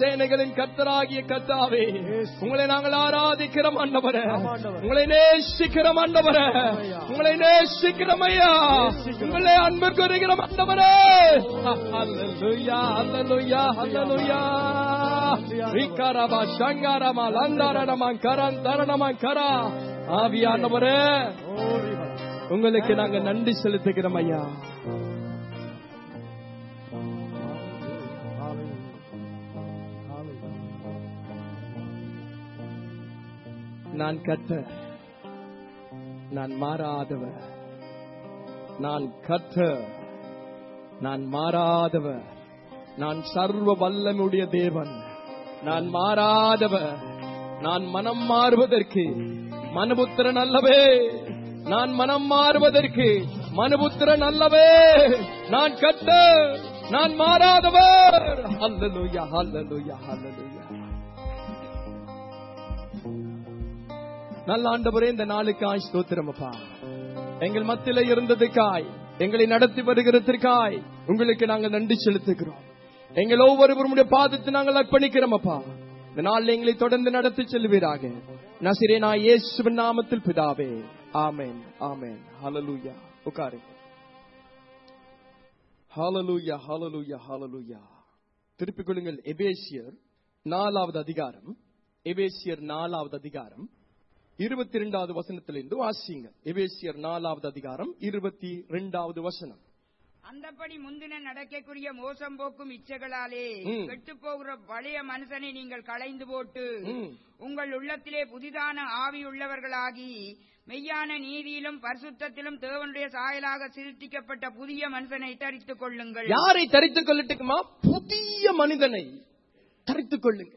சேனைகளின் கத்தராகிய கத்தாவே உங்களை நாங்கள் ஆராதிக்கிறோம் ஆண்டவரே ஆமாம், ஆண்டவரே. உங்களை நேசிக்கிறோம் ஆண்டவரே ஐயா. உங்களை நேசிக்கிறோம் ஐயா நேசிக்கிறோம். உங்களை அன்பு கூறுகிறோம் ஆண்டவரே அல்லேலூயா அல்லேலூயா அல்லேலூயா விகாரமா சங்காரமா லந்தாரணமா கரம் தரணமா கரா ஆவியானவரே உங்களுக்கு நாங்க நன்றி செலுத்துகிறோம் ஐயா நான் கர்த்தர் நான் மாறாதவர் நான் கர்த்தர் நான் மாறாதவர் நான் சர்வ வல்லமுடைய தேவன் நான் மாறாதவர் நான் மனம் மாறுவதற்கு மனுபுத்திரன் அல்லவே நான் மனம் மாறுவதற்கு மனுபுத்திரன் அல்லவே நான் கர்த்தர் நான் மாறாதவர் அல்லலுயா அல்லலுயா அல்லலுயா நல்ல ஆண்டவரே இந்த நாளுக்காய் ஸ்தோத்திரமப்பா எங்கள் மத்தியில இருந்ததுக்காய் எங்களை நடத்தி வருகிறதற்காய் உங்களுக்கு நாங்கள் நன்றி செலுத்துகிறோம் எங்கள் ஒவ்வொருவருடைய பாதத்தை நாங்கள் அர்ப்பணிக்கிறோம் அப்பா இந்த நாளில் எங்களை தொடர்ந்து நடத்தி செல்வீராக நசிரேனா இயேசுவின் நாமத்தில் பிதாவே ஆமென் ஆமென் ஹalleluya உட்காரு ஹalleluya ஹalleluya ஹalleluya திருப்பிக் கொள்ளுங்கள் எபேசியர் நாலாவது அதிகாரம் எபேசியர் நாலாவது அதிகாரம் இருபத்தி இரண்டாவது வசனத்திலிருந்து வாசிங்க எபேசியர் நாலாவது அதிகாரம் இருபத்தி இரண்டாவது வசனம் அந்தப்படி முந்தின நடக்கைக்குரிய மோசம் போக்கும் இச்சைகளாலே ம். கெட்டு போகிற பழைய மனுஷனை நீங்கள் களைந்து போட்டு ம். உங்கள் உள்ளத்திலே புதிதான ஆவி உள்ளவர்களாகி மெய்யான நீதியிலும் பரிசுத்தத்திலும் தேவனுடைய சாயலாக சிருஷ்டிக்கப்பட்ட புதிய மனுஷனை தரித்துக் கொள்ளுங்கள் யாரை தரித்துக் கொள்ளட்டுக்குமா புதிய மனிதனை தரித்துக் கொள்ளுங்க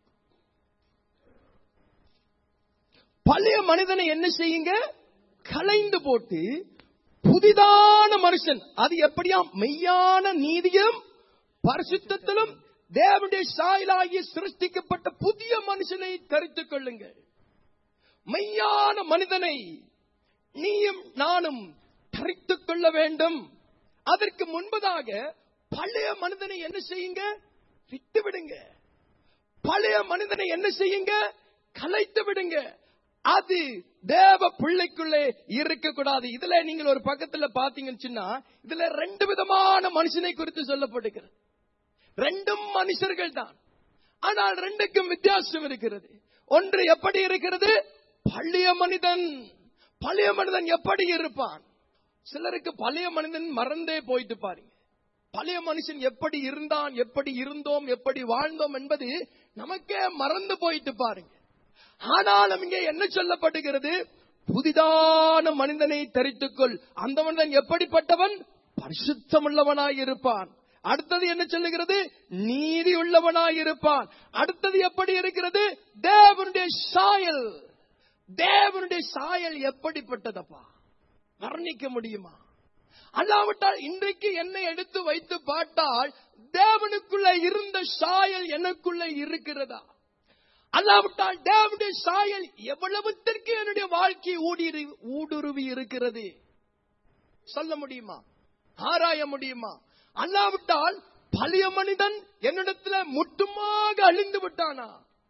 பழைய மனிதனை என்ன செய்யுங்க கலைந்து போட்டு புதிதான மனுஷன் அது எப்படியா மெய்யான நீதியும் பரிசுத்தத்திலும் தேவனுடைய சாயலாகி சிருஷ்டிக்கப்பட்ட புதிய மனுஷனை தரித்துக் கொள்ளுங்கள் மெய்யான மனிதனை நீயும் நானும் தரித்துக் கொள்ள வேண்டும் அதற்கு முன்பதாக பழைய மனிதனை என்ன செய்யுங்க விட்டு விடுங்க பழைய மனிதனை என்ன செய்யுங்க கலைத்து விடுங்க அது தேவ பிள்ளைக்குள்ளே இருக்கக்கூடாது இதுல நீங்கள் ஒரு பக்கத்துல பாத்தீங்கன்னு சொன்னா இதுல ரெண்டு விதமான மனுஷனை குறித்து சொல்லப்படுகிறது ரெண்டும் மனுஷர்கள் தான் ஆனால் ரெண்டுக்கும் வித்தியாசம் இருக்கிறது ஒன்று எப்படி இருக்கிறது பழைய மனிதன் பழைய மனிதன் எப்படி இருப்பான் சிலருக்கு பழைய மனிதன் மறந்தே போயிட்டு பாருங்க பழைய மனுஷன் எப்படி இருந்தான் எப்படி இருந்தோம் எப்படி வாழ்ந்தோம் என்பது நமக்கே மறந்து போயிட்டு பாருங்க ஆனாலும் இங்கே என்ன சொல்லப்படுகிறது புதிதான மனிதனை தரித்துக்கொள் அந்த மனிதன் எப்படிப்பட்டவன் பரிசுத்தமுள்ளவனாய் இருப்பான் அடுத்தது என்ன சொல்லுகிறது நீதி உள்ளவனாய் இருப்பான் அடுத்தது எப்படி இருக்கிறது தேவனுடைய சாயல் தேவனுடைய சாயல் எப்படிப்பட்டதப்பா வர்ணிக்க முடியுமா அல்லாவிட்டால் இன்றைக்கு என்னை எடுத்து வைத்து பார்த்தால் தேவனுக்குள்ள இருந்த சாயல் எனக்குள்ள இருக்கிறதா அல்லாவிட்டால் தேவனுடைய சாயல் எவ்வளவுத்திற்கு என்னுடைய வாழ்க்கை ஊடி ஊடுருவி இருக்கிறது சொல்ல முடியுமா ஆராய முடியுமா அல்லாவிட்டால் பழைய மனிதன் என்னிடத்துல முட்டுமாக அழிந்து விட்டானா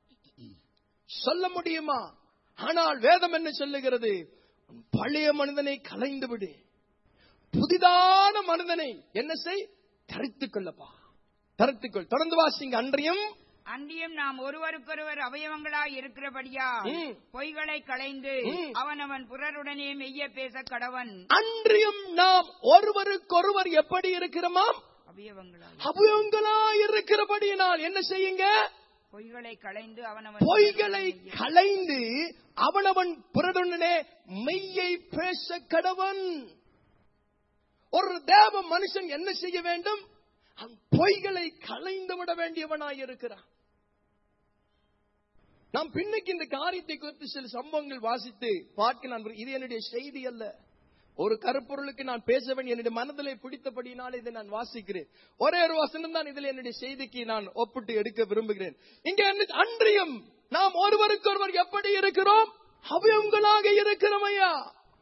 சொல்ல முடியுமா ஆனால் வேதம் என்ன சொல்லுகிறது உன் பழைய மனிதனை கலைந்து விடு புதிதான மனிதனை என்ன செய் தரித்துக் கொள்ளப்பா தரித்துக்கொள் தொடர்ந்து வாசிங்க அன்றையும் அன்றியும் நாம் ஒருவருக்கொருவர் அவயவங்களாய் இருக்கிறபடியா ம். பொய்களை களைந்து ம். அவனவன் பிறருடனே மெய்ய பேச கடவன் அன்றியும் நாம் ஒருவருக்கொருவர் எப்படி இருக்கிறோமாம் அவயவங்களாய் அவங்களா இருக்கிறபடியினால் என்ன செய்யுங்க பொய்களை களைந்து அவனவன் பொய்களை பிறருடனே மெய்ய- களைந்து அவனவன் பிறதுடனே மெய்யை பேச கடவன் ஒரு தேவ மனுஷன் என்ன செய்ய வேண்டும் அவன் பொய்களை களைந்து விட வேண்டியவனாய் இருக்கிறான் நாம் பின்னுக்கு இந்த காரியத்தை குறித்து சில சம்பவங்கள் வாசித்து பார்க்க நான் விரு- இது என்னுடைய செய்தி அல்ல ஒரு கருப்பொருளுக்கு நான் பேச வேண்டிய என்னுடைய மனதிலே பிடித்தபடினால இதை நான் வாசிக்கிறேன் ஒரே ஒரு வசனம் தான் இதில் என்னுடைய செய்திக்கு நான் ஒப்பிட்டு எடுக்க விரும்புகிறேன் இங்க என்ன அன்றியும் நாம் ஒருவருக்கொருவர் எப்படி இருக்கிறோம் அவயவங்களாக இருக்கிறோம் ஐயா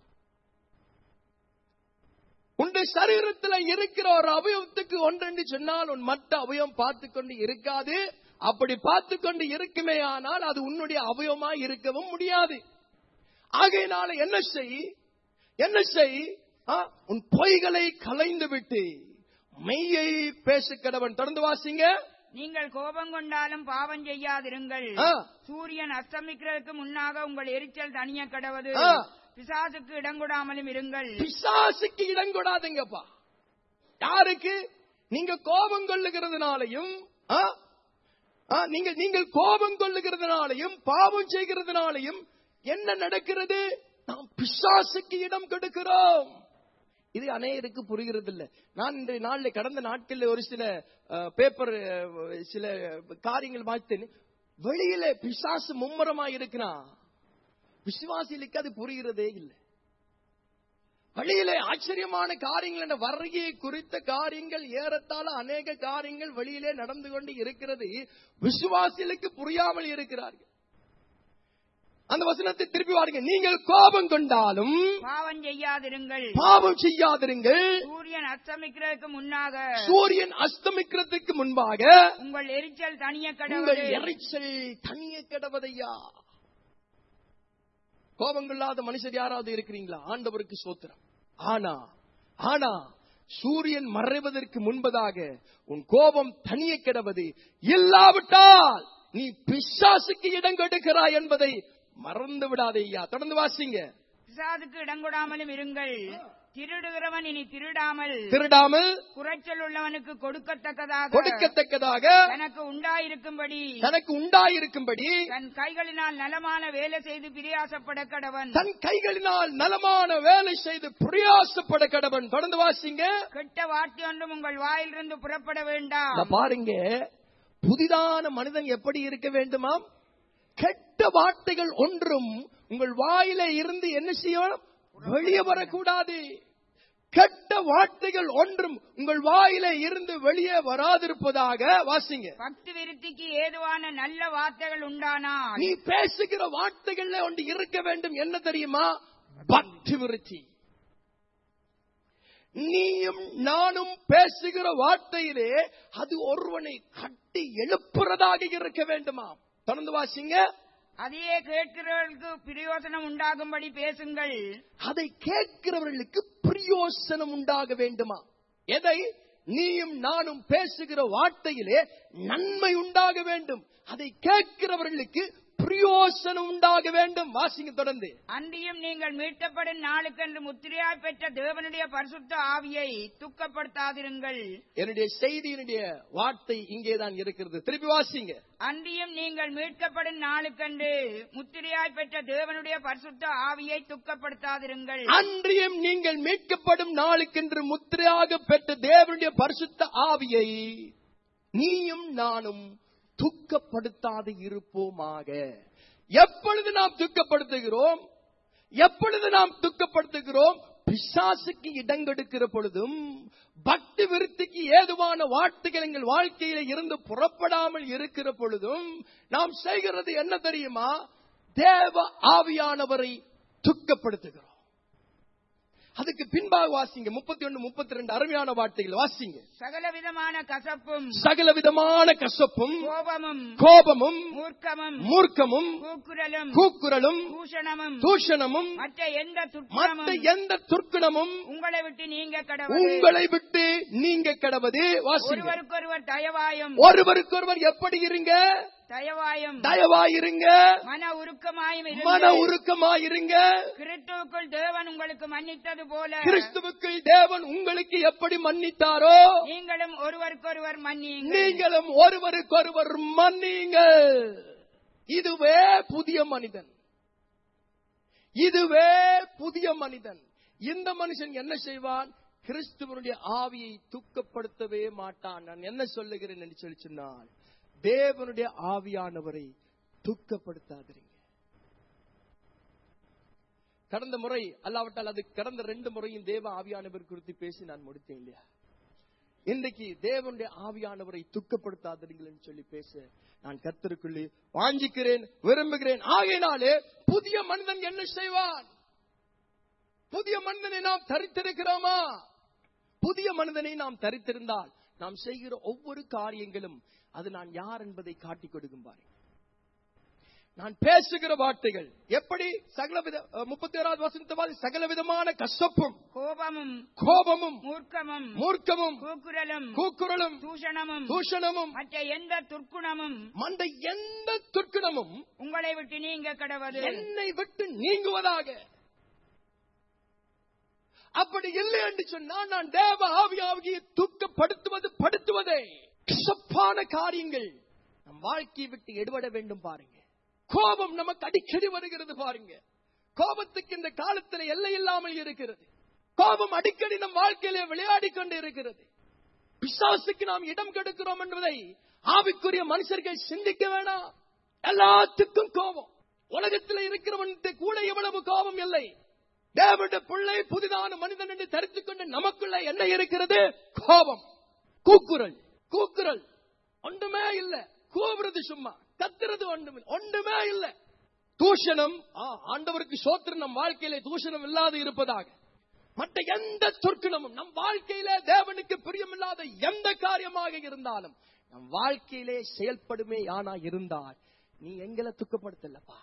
உன்னுடைய சரீரத்தில் இருக்கிற ஒரு அவயவத்துக்கு ஒன்றென்று சொன்னால் உன் மற்ற அவயவம் பார்த்து கொண்டு இருக்காது அப்படி பார்த்து கொண்டு இருக்குமே ஆனால் அது உன்னுடைய அவயவமா இருக்கவும் முடியாது ஆகையினால என்ன செய் என்ன செய் ஆ, உன் பொய்களை கலைந்து விட்டு மெய்யை பேச கடவன் தொடர்ந்து வாசிங்க நீங்கள் கோபம் கொண்டாலும் பாவம் செய்யாதிருங்கள் ஆ. சூரியன் அஸ்தமிக்கிறதுக்கு முன்னாக உங்கள் எரிச்சல் தனிய கடவது ஆ. பிசாசுக்கு இடங்கொடாமலும் இருங்கள் பிசாசுக்கு இடம் கொடாதீங்கப்பா யாருக்கு நீங்க கோபம் கொள்ளுகிறதுனாலையும் ஆ? ஆ, நீங்கள் நீங்கள் கோபம் கொள்ளுகிறதுனாலையும் பாவம் செய்கிறதுனாலையும் என்ன நடக்கிறது நாம் பிசாசுக்கு இடம் கொடுக்கிறோம் இது அநேகருக்கு புரிகிறது இல்ல நான் இன்றைய நாள்ல கடந்த நாட்கள்ல ஒரு சில அஹ், பேப்பர் அஹ், சில காரியங்கள் பார்த்தேன் வெளியில பிசாசு மும்முரமா இருக்கிறான் விசுவாசிகளுக்கு அது புரிகிறதே இல்லை வெளியிலே ஆச்சரியமான காரியங்கள் என்ற வருகையை குறித்த காரியங்கள் ஏறத்தாழ அநேக காரியங்கள் வெளியிலே நடந்து கொண்டு இருக்கிறது விசுவாசிகளுக்கு புரியாமல் இருக்கிறார்கள் அந்த வசனத்தை திருப்பி வாருங்க நீங்கள் கோபம் கொண்டாலும் பாவம் செய்யாதிருங்கள் பாவம் செய்யாதிருங்கள் சூரியன் அஸ்தமிக்கிறதுக்கு முன்னாக சூரியன் அஸ்தமிக்கிறதுக்கு முன்பாக உங்கள் எரிச்சல் தனிய உங்கள் கடவது எரிச்சல் தனிய கிடவதையா கோபம் கொள்ளாத மனுஷர் யாராவது இருக்கிறீங்களா ஆண்டவருக்கு சோத்திரம் ஆனா ஆனா சூரியன் மறைவதற்கு முன்பதாக உன் கோபம் தனிய கிடவது இல்லாவிட்டால் நீ பிசாசுக்கு இடம் கொடுக்கிறாய் என்பதை மறந்து விடாதே ஐயா தொடர்ந்து வாசிங்க பிசாசுக்கு இடங்கொடாமலும் இருங்கள் திருடுகிறவன் இனி திருடாமல் திருடாமல் குறைச்சல் உள்ளவனுக்கு கொடுக்கத்தக்கதாக கொடுக்கத்தக்கதாக தனக்கு உண்டாயிருக்கும்படி தனக்கு உண்டாயிருக்கும்படி தன் கைகளினால் நலமான வேலை செய்து பிரியாசப்பட கடவன் தன் கைகளினால் நலமான வேலை செய்து பிரயாசப்பட கடவன் தொடர்ந்து வாசிங்க கெட்ட வார்த்தை ஒன்றும் உங்கள் வாயிலிருந்து புறப்பட வேண்டாம் இத பாருங்க புதிதான மனிதன் எப்படி இருக்க வேண்டுமாம் கெட்ட வார்த்தைகள் ஒன்றும் உங்கள் வாயில இருந்து என்ன செய்யணும் வெளியே வரக்கூடாது கெட்ட வார்த்தைகள் ஒன்றும் உங்கள் வாயில இருந்து வெளியே வராதிருப்பதாக வாசிங்க பக்தி விருத்திக்கு ஏதுவான நல்ல வார்த்தைகள் உண்டானால் நீ பேசுகிற வார்த்தைகள்ல ஒன்று இருக்க வேண்டும் என்ன தெரியுமா பக்தி விருத்தி நீயும் நானும் பேசுகிற வார்த்தையிலே அது ஒருவனை கட்டி எழுப்புறதாக இருக்க வேண்டுமா தொடர்ந்து வாசிங்க அதையே கேட்கிறவர்களுக்கு பிரயோசனம் உண்டாகும்படி பேசுங்கள் அதை கேட்கிறவர்களுக்கு பிரயோசனம் உண்டாக வேண்டுமா எதை நீயும் நானும் பேசுகிற வார்த்தையிலே நன்மை உண்டாக வேண்டும் அதை கேட்கிறவர்களுக்கு பிரயோசனம் உண்டாக வேண்டும் வாசிங்க தொடர்ந்து அன்றியும் நீங்கள் மீட்கப்படும் நாளுக்கென்று முத்திரையாய் பெற்ற தேவனுடைய பரிசுத்த ஆவியை துக்கப்படுத்தாதிருங்கள் என்னுடைய செய்தியினுடைய வார்த்தை இங்கேதான் இருக்கிறது திருப்பி வாசிங்க அன்றியும் நீங்கள் மீட்கப்படும் நாளுக்கென்று முத்திரையாய் பெற்ற தேவனுடைய பரிசுத்த ஆவியை துக்கப்படுத்தாதிருங்கள் அன்றியும் நீங்கள் மீட்கப்படும் நாளுக்கென்று முத்திரையாக பெற்ற தேவனுடைய பரிசுத்த ஆவியை நீயும் நானும் துக்கப்படுத்தாது இருப்போமாக எப்பொழுது நாம் துக்கப்படுத்துகிறோம் எப்பொழுது நாம் துக்கப்படுத்துகிறோம் பிசாசுக்கு இடங்கெடுக்கிற பொழுதும் பக்தி விருத்திக்கு ஏதுவான வார்த்தைகள் எங்கள் வாழ்க்கையில இருந்து புறப்படாமல் இருக்கிற பொழுதும் நாம் செய்கிறது என்ன தெரியுமா தேவ ஆவியானவரை துக்கப்படுத்துகிறோம் அதுக்கு பின்பாக வாசிங்க முப்பத்தி ஒன்று முப்பத்தி ரெண்டு அருமையான வார்த்தைகள் வாசிங்க சகல விதமான கசப்பும் சகல விதமான கசப்பும் கோபமும் கோபமும் மூர்க்கமும் மூர்க்கமும் கூக்குரலும் கூக்குரலும் தூஷணமும் தூஷணமும் மற்ற எந்த மற்ற துற்றமும் எந்த துர்க்குணமும் உங்களை விட்டு நீங்க கடவுள் உங்களை விட்டு நீங்க கடவது வாசிங்க ஒருவருக்கொருவர் தயவாயும் ஒருவருக்கொருவர் எப்படி இருங்க தயவாயும் தயவாயிருங்க மன உருக்கமாயும் மன இருந்து உருக்கமாயிருங்க கிறிஸ்துவுக்குள் தேவன் உங்களுக்கு மன்னித்தது போல கிறிஸ்துவுக்குள் தேவன் உங்களுக்கு எப்படி மன்னித்தாரோ நீங்களும் ஒருவருக்கொருவர் மன்னியுங்கள் நீங்களும் ஒருவருக்கொருவர் மன்னியுங்கள் இதுவே புதிய மனிதன் இதுவே புதிய மனிதன் இந்த மனுஷன் என்ன செய்வான் கிறிஸ்துவனுடைய ஆவியை துக்கப்படுத்தவே மாட்டான் நான் என்ன சொல்லுகிறேன் என்று சொல்லி சொன்னால் தேவனுடைய ஆவியானவரை துக்கப்படுத்தாதீங்க கடந்த முறை அல்லாவிட்டால் அது கடந்த ரெண்டு முறையும் தேவ ஆவியானவர் குறித்து பேசி நான் முடித்தேன் இல்லையா இன்றைக்கு தேவனுடைய ஆவியானவரை துக்கப்படுத்தாதீர்கள் என்று சொல்லி பேச நான் கத்தருக்குள்ளே வாஞ்சிக்கிறேன் விரும்புகிறேன் ஆகையினாலே புதிய மனிதன் என்ன செய்வான் புதிய மனிதனை நாம் தரித்திருக்கிறோமா புதிய மனிதனை நாம் தரித்திருந்தால் நாம் செய்கிற ஒவ்வொரு காரியங்களும் அது நான் யார் என்பதை காட்டிக் கொடுக்கும் பாருங்க நான் பேசுகிற வார்த்தைகள் எப்படி சகலவித முப்பத்தி ஓராவது வசனத்தவாதி சகல விதமான கசப்பும் கோபமும் கோபமும் மூர்க்கமும் மூர்க்கமும் கூக்குரலும் கூக்குரலும் தூஷணமும் தூஷணமும் மற்ற எந்த துர்க்குணமும் மண்ட எந்த துர்க்குணமும் உங்களை விட்டு நீங்க கடவது என்னை விட்டு நீங்குவதாக அப்படி இல்லை என்று சொன்னால் நான் தேவ ஆவியாகிய தூக்கப்படுத்துவது படுத்துவதே கசப்பான காரியங்கள் நம் வாழ்க்கையை விட்டு எடுபட வேண்டும் பாருங்க கோபம் நமக்கு அடிக்கடி வருகிறது பாருங்க கோபத்துக்கு இந்த காலத்துல எல்லை இல்லாமல் இருக்கிறது கோபம் அடிக்கடி நம் வாழ்க்கையிலே விளையாடி கொண்டு இருக்கிறது பிசாசுக்கு நாம் இடம் கெடுக்கிறோம் என்பதை ஆவிக்குரிய மனுஷர்கள் சிந்திக்க வேணாம் எல்லாத்துக்கும் கோபம் உலகத்தில் இருக்கிறவனுக்கு கூட எவ்வளவு கோபம் இல்லை தேவனுடைய பிள்ளை புதிதான மனிதன் என்று தெரிந்து கொண்டு நமக்குள்ள என்ன இருக்கிறது கோபம் கூக்குரல் கூக்குரல் ஒன்றுமே இல்ல கூவுறது சும்மா கத்துறது ஒன்றுமே ஒன்றுமே இல்ல தூஷணம் ஆ, ஆண்டவருக்கு சோத்திரம் நம் வாழ்க்கையிலே தூஷணம் இல்லாது இருப்பதாக மற்ற எந்த சொற்குணமும் நம் வாழ்க்கையிலே தேவனுக்கு பிரியமில்லாத எந்த காரியமாக இருந்தாலும் நம் வாழ்க்கையிலே செயல்படுமே ஆனா இருந்தால் நீ எங்களை துக்கப்படுத்தலப்பா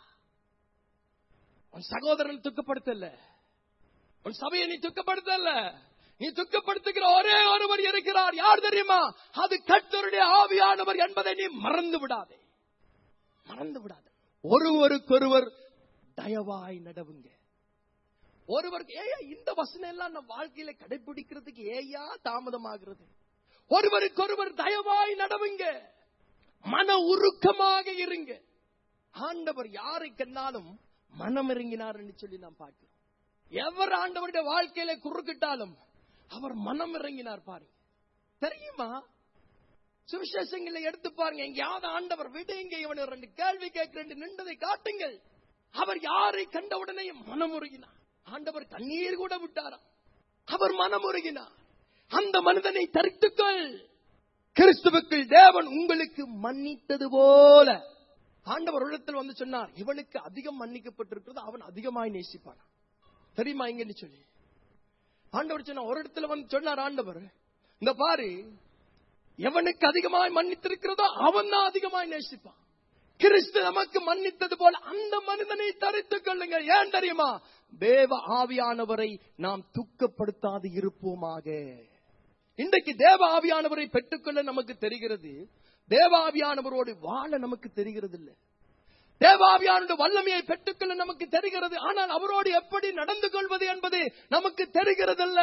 உன் சகோதரன் துக்கப்படுத்தல உன் சபையை நீ துக்கப்படுத்தல நீ துக்கப்படுத்துகிற ஒரே ஒருவர் இருக்கிறார் யார் தெரியுமா அது கர்த்தருடைய ஆவியானவர் என்பதை நீ மறந்து விடாதே மறந்து விடாதே ஒருவருக்கொருவர் தயவாய் நடவுங்க ஒருவருக்கு ஏயா இந்த வசனம் எல்லாம் நம்ம வாழ்க்கையில கடைபிடிக்கிறதுக்கு ஏயா தாமதமாகிறது ஒருவருக்கொருவர் தயவாய் நடவுங்க மன உருக்கமாக இருங்க ஆண்டவர் யாரை கண்டாலும் மனம் இறங்கினார் என்று சொல்லி நாம் பார்க்கிறோம் எவர் ஆண்டவருடைய வாழ்க்கையில குறுக்கிட்டாலும் அவர் மனம் இறங்கினார் பாருங்க தெரியுமா சுவிசேஷங்களை எடுத்து பாருங்க எங்கேயாவது ஆண்டவர் விடுங்க இவனை ரெண்டு கேள்வி கேட்கிறேன் நின்றதை காட்டுங்கள் அவர் யாரை கண்டவுடனே மனமுருகினார் ஆண்டவர் கண்ணீர் கூட விட்டாராம் அவர் மனமுருகினார் அந்த மனிதனை தரித்துக்கள் கிறிஸ்துவுக்குள் தேவன் உங்களுக்கு மன்னித்தது போல ஆண்டவர் உள்ளத்தில் வந்து சொன்னார் இவனுக்கு அதிகம் மன்னிக்கப்பட்டிருக்கிறது அவன் அதிகமாய் நேசிப்பான் தெரியுமா இங்கன்னு சொல்லி ஆண்டவர் சொன்ன ஒரு இடத்துல வந்து சொன்னார் ஆண்டவர் இந்த பாரு எவனுக்கு அதிகமாய் மன்னித்திருக்கிறதோ அவன் தான் அதிகமாய் நேசிப்பான் கிறிஸ்து நமக்கு மன்னித்தது போல அந்த மனிதனை தரித்துக் கொள்ளுங்கள் ஏன் தெரியுமா தேவ ஆவியானவரை நாம் துக்கப்படுத்தாது இருப்போமாக இன்றைக்கு தேவ ஆவியானவரை பெற்றுக்கொள்ள நமக்கு தெரிகிறது தேவ ஆவியானவரோடு வாழ நமக்கு தெரிகிறது இல்ல தேவாவியானுடைய வல்லமையை பெற்றுக்கொள்ள நமக்கு தெரிகிறது ஆனால் அவரோடு எப்படி நடந்து கொள்வது என்பது நமக்கு தெரிகிறதில்ல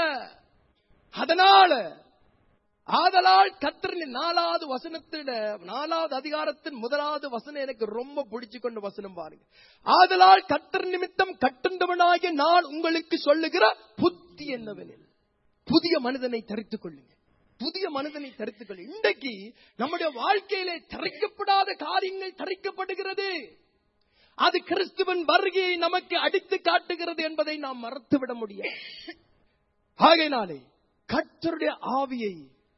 அதனால ஆதலால் கத்திரின் நாலாவது வசனத்திட நாலாவது அதிகாரத்தின் முதலாவது வசனம் எனக்கு ரொம்ப பிடிச்சு கொண்ட வசனம் பாருங்க ஆதலால் கத்தர் நிமித்தம் கட்டுண்டவனாகிய நான் உங்களுக்கு சொல்லுகிற புத்தி என்னவெனில் புதிய மனிதனை தரித்துக் கொள்ளுங்க புதிய மனிதனை தரித்துக் கொள்ளுங்க இன்றைக்கு நம்முடைய வாழ்க்கையிலே தரிக்கப்படாத காரியங்கள் தரிக்கப்படுகிறது அது கிறிஸ்துவன் வருகையை நமக்கு அடித்து காட்டுகிறது என்பதை நாம் மறத்துவிட முடியாது ஆகையினாலே கர்த்தருடைய ஆவியை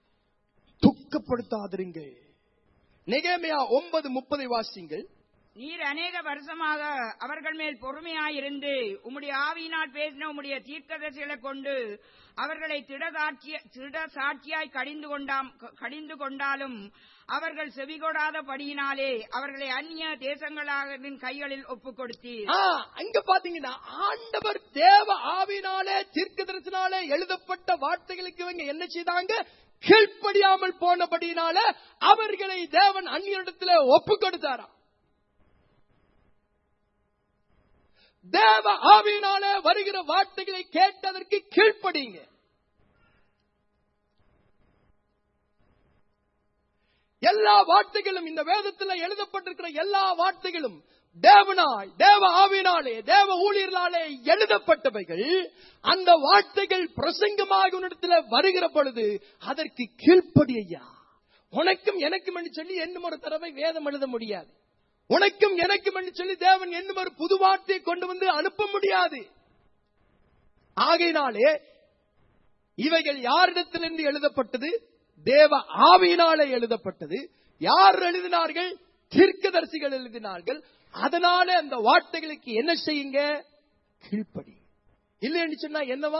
துக்கப்படுத்தாதிருங்கள் நெகேமியா ஒன்பது முப்பதை வாசிங்கள் நீர் அநேக வருஷமாக அவர்கள் மேல் பொறுமையாயிருந்து உம்முடைய ஆவியினால் பேசின உம்முடைய தீர்க்கதரிசிகளை கொண்டு அவர்களை திடசாட்சிய திட சாட்சியாய் கடிந்து கொண்டாம் கடிந்து கொண்டாலும் அவர்கள் செவிகொடாத படியினாலே அவர்களை அந்நிய தேசங்களாவின் கைகளில் ஒப்புக் கொடுத்தீர் ஆ, அங்க பாத்தீங்கன்னா ஆண்டவர் தேவ ஆவினாலே தீர்க்கதரிசனாலே எழுதப்பட்ட வார்த்தைகளுக்கு இவங்க என்ன செய்தாங்க கீழ்ப்படியாமல் போனபடியினால அவர்களை தேவன் அந்நியரிடத்துல ஒப்பு கொடுத்தாராம் தேவ ஆவியினாலே வருகிற வார்த்தைகளை கேட்டதற்கு கீழ்ப்படிங்க எல்லா வார்த்தைகளும் இந்த வேதத்தில் எழுதப்பட்டிருக்கிற எல்லா வார்த்தைகளும் தேவனாய் தேவ ஆவினாலே தேவ ஊழியர்களாலே எழுதப்பட்டவைகள் அந்த வார்த்தைகள் பிரசங்கமாக உன்னிடத்தில் வருகிற பொழுது அதற்கு கீழ்ப்படி ஐயா உனக்கும் எனக்கும் என்று சொல்லி என்னும் ஒரு தடவை வேதம் எழுத முடியாது உனக்கும் எனக்கும் என்று சொல்லி தேவன் என்னும் ஒரு புது வார்த்தையை கொண்டு வந்து அனுப்ப முடியாது ஆகையினாலே இவைகள் யாரிடத்திலிருந்து எழுதப்பட்டது தேவ ஆவியினாலே எழுதப்பட்டது யார் எழுதினார்கள் தீர்க்கதரிசிகள் எழுதினார்கள் அதனால அந்த வார்த்தைகளுக்கு என்ன செய்யுங்க கீழ்ப்படி இல்லைன்னு சொன்னா என்னவா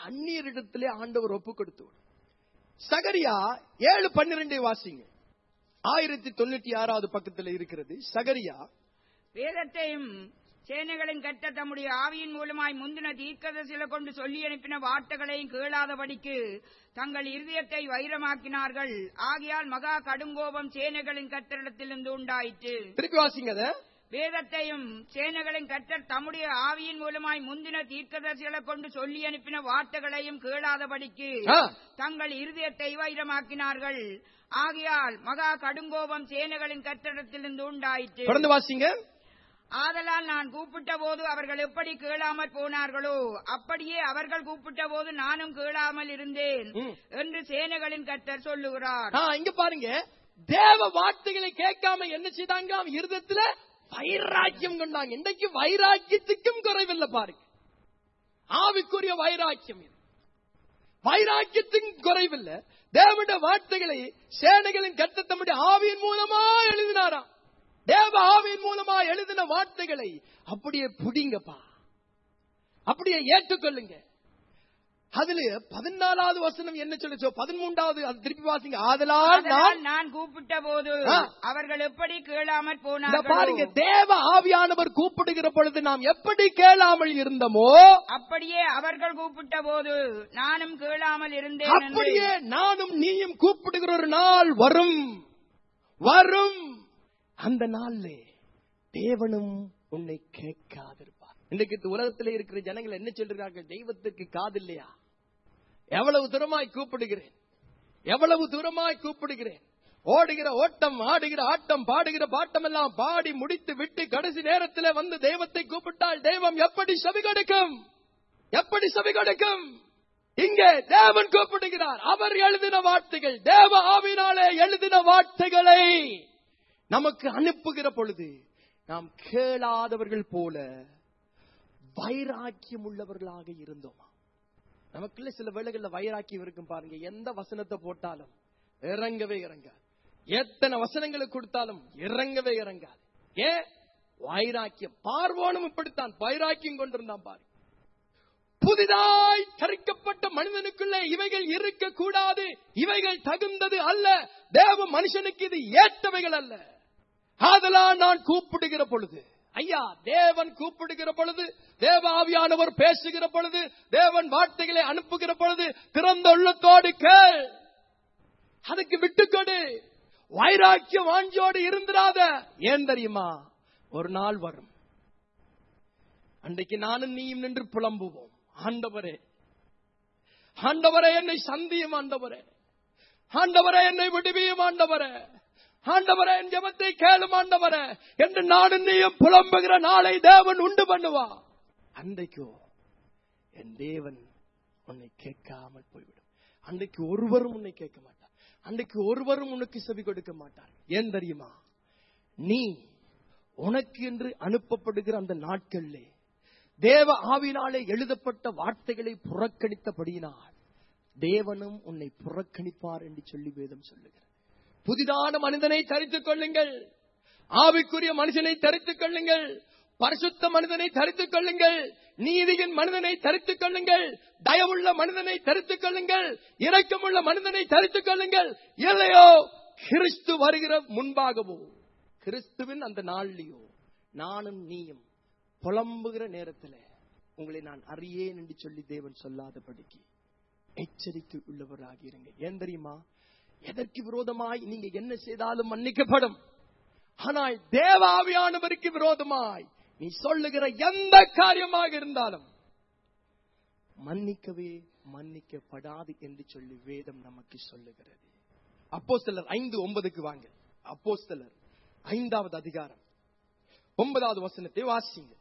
அந்நியரிடத்திலே ஆண்டவர் ஒப்பு கொடுத்து விடும். சகரியா ஏழு பன்னிரெண்டை வாசிங்க ஆயிரத்தி தொண்ணூற்றி ஆறாவது பக்கத்தில் இருக்கிறது சகரியா வேதத்தையும் சேனைகளின் கட்ட தம்முடைய ஆவியின் மூலமாய் முந்தின தீர்க்கதரிசில கொண்டு சொல்லி அனுப்பின வார்த்தைகளையும் கேளாதபடிக்கு தங்கள் இருதயத்தை வைரமாக்கினார்கள் ஆகையால் மகா கடுங்கோபம் சேனைகளின் கத்தரிடத்திலிருந்து உண்டாயிற்று திருப்பி வாசிங்க அத வேதத்தையும் சேனைகளின் கர்த்தர் தம்முடைய ஆவியின் மூலமாய் முந்தின தீர்க்கதரிசிகளை கொண்டு சொல்லி அனுப்பின வார்த்தைகளையும் கேளாதபடிக்கு ஆ. தங்கள் இருதயத்தை வைரமாக்கினார்கள் ஆகையால் மகா கடுங்கோபம் சேனைகளின் கத்தரிடத்திலிருந்து உண்டாயிற்று தொடர்ந்து வாசிங்க ஆதலால் நான் கூப்பிட்ட போது அவர்கள் எப்படி கேளாமற் போனார்களோ அப்படியே அவர்கள் கூப்பிட்ட போது நானும் கேளாமல் இருந்தேன் ம். என்று சேனைகளின் கர்த்தர் சொல்லுகிறார் ஆ, இங்க பாருங்க தேவ வார்த்தைகளை கேட்காம என்ன செய்தாங்க அவன் இருதயத்துல வைராக்கியம் கொண்டாங்க இன்றைக்கு வைராக்கியத்துக்கும் குறைவில்லை பாருங்க ஆவிக்குரிய வைராக்கியம் இது வைராக்கியத்துக்கும் குறைவில்லை தேவனுடைய வார்த்தைகளை சேனைகளின் கத்த தம்முடைய ஆவியின் மூலமா எழுதினாராம் தேவ ஆவியின் மூலமா எழுதின வார்த்தைகளை அப்படியே புடிங்கப்பா அப்படியே ஏற்றுக்கொள்ளுங்க அதுல பதினாலாவது வசனம் என்ன சொல்லுச்சோ பதிமூன்றாவது அது திருப்பி வாசிங்க ஆதலால் நான் ஆதலால் நான் கூப்பிட்ட போது ஆ. அவர்கள் எப்படி கேளாமற் இந்த பாருங்க போனார்களோ தேவ ஆவியானவர் கூப்பிடுகிற பொழுது நாம் எப்படி கேளாமல் இருந்தோமோ அப்படியே அவர்கள் கூப்பிட்ட போது நானும் கேளாமல் இருந்தேன் என்று அப்படியே நானும் நீயும் கூப்பிடுகிற ஒரு நாள் வரும் வரும் அந்த நாள்ல தேவனும் உன்னை கேட்காதிருப்பார் இன்றைக்கு இந்த உலகத்தில் இருக்கிற ஜனங்கள் என்ன சொல்றார்கள் தெய்வத்திற்கு காது இல்லையா எவ்வளவு தூரமாய் கூப்பிடுகிறேன் எவ்வளவு தூரமாய் கூப்பிடுகிறேன் ஓடுகிற ஓட்டம் ஆடுகிற ஆட்டம் பாடுகிற பாட்டம் எல்லாம் பாடி முடித்து விட்டு கடைசி நேரத்தில் வந்து தெய்வத்தை கூப்பிட்டால் தெய்வம் எப்படி செவி கொடுக்கும் எப்படி செவி கொடுக்கும் இங்கே தேவன் கூப்பிடுகிறார் அவர் எழுதின வார்த்தைகள் தேவ ஆவினாலே எழுதின வார்த்தைகளை நமக்கு அனுப்புகிற பொழுது நாம் கேளாதவர்கள் போல வைராக்கியம் உள்ளவர்களாக இருந்தோமா நமக்குள்ள சில வேளைகள்ல வைராக்கியம் இருக்கும் பாருங்க எந்த வசனத்தை போட்டாலும் இறங்கவே இறங்காது எத்தனை வசனங்களை கொடுத்தாலும் இறங்கவே இறங்காது ஏன் வைராக்கியம் பார்வோனும் இப்படித்தான் வைராக்கியம் கொண்டிருந்தான் பாருங்க புதிதாய் தரிக்கப்பட்ட மனிதனுக்குள்ளே இவைகள் இருக்கக்கூடாது இவைகள் தகுந்தது அல்ல தேவ மனுஷனுக்கு இது ஏற்றவைகள் அல்ல ஆதலால் நான் கூப்பிடுகிற பொழுது ஐயா தேவன் கூப்பிடுகிற பொழுது தேவ ஆவியானவர் பேசுகிற பொழுது தேவன் வார்த்தைகளை அனுப்புகிற பொழுது திறந்த உள்ளத்தோடு கேள் அதுக்கு விட்டுக்கொடு வைராக்கிய வாஞ்சியோடு இருந்திராத ஏன் தெரியுமா ஒரு நாள் வரும் அன்றைக்கு நானும் நீயும் நின்று புலம்புவோம் ஆண்டவரே ஆண்டவரே என்னை சந்தியும் ஆண்டவரே ஆண்டவரே என்னை விடுவியும் ஆண்டவரே ஆண்டவரே என் ஜெபத்தை கேளும் ஆண்டவரே என்று நானும் நீயும் புலம்புகிற நாளை தேவன் உண்டு பண்ணுவா அன்றைக்கோ என் தேவன் உன்னை கேட்காமல் போய்விடும் அன்றைக்கு ஒருவரும் உன்னை கேட்க மாட்டார் அன்றைக்கு ஒருவரும் உனக்கு செவி கொடுக்க மாட்டார் ஏன் தெரியுமா நீ உனக்கு என்று அனுப்பப்படுகிற அந்த நாட்களிலே தேவ ஆவினாலே எழுதப்பட்ட வார்த்தைகளை புறக்கணித்தபடியினால் தேவனும் உன்னை புறக்கணிப்பார் என்று சொல்லி வேதம் சொல்லுகிறது புதிதான மனிதனை தரித்துக் கொள்ளுங்கள் ஆவிக்குரிய மனுஷனை தரித்துக் கொள்ளுங்கள் பரிசுத்த மனிதனை தரித்துக் கொள்ளுங்கள் நீதியின் மனிதனை தரித்துக் கொள்ளுங்கள் தயவுள்ள மனிதனை தரித்துக் கொள்ளுங்கள் இரக்கமுள்ள மனிதனை தரித்துக் கொள்ளுங்கள் இல்லையோ கிறிஸ்து வருகிற முன்பாகவோ கிறிஸ்துவின் அந்த நாள்லயோ நானும் நீயும் புலம்புகிற நேரத்தில் உங்களை நான் அறியேன் என்று சொல்லி தேவன் சொல்லாதபடிக்கு எச்சரிக்கை உள்ளவராக இருங்க ஏன் தெரியுமா எதற்கு விரோதமாய் நீங்க என்ன செய்தாலும் மன்னிக்கப்படும் ஆனால் தேவாவியானவருக்கு விரோதமாய் நீ சொல்லுகிற எந்த காரியமாக இருந்தாலும் மன்னிக்கவே மன்னிக்கப்படாது என்று சொல்லி வேதம் நமக்கு சொல்லுகிறது அப்போ சிலர் ஐந்து ஒன்பதுக்கு வாங்க அப்போ சிலர் ஐந்தாவது அதிகாரம் ஒன்பதாவது வசனத்தை வாசிங்க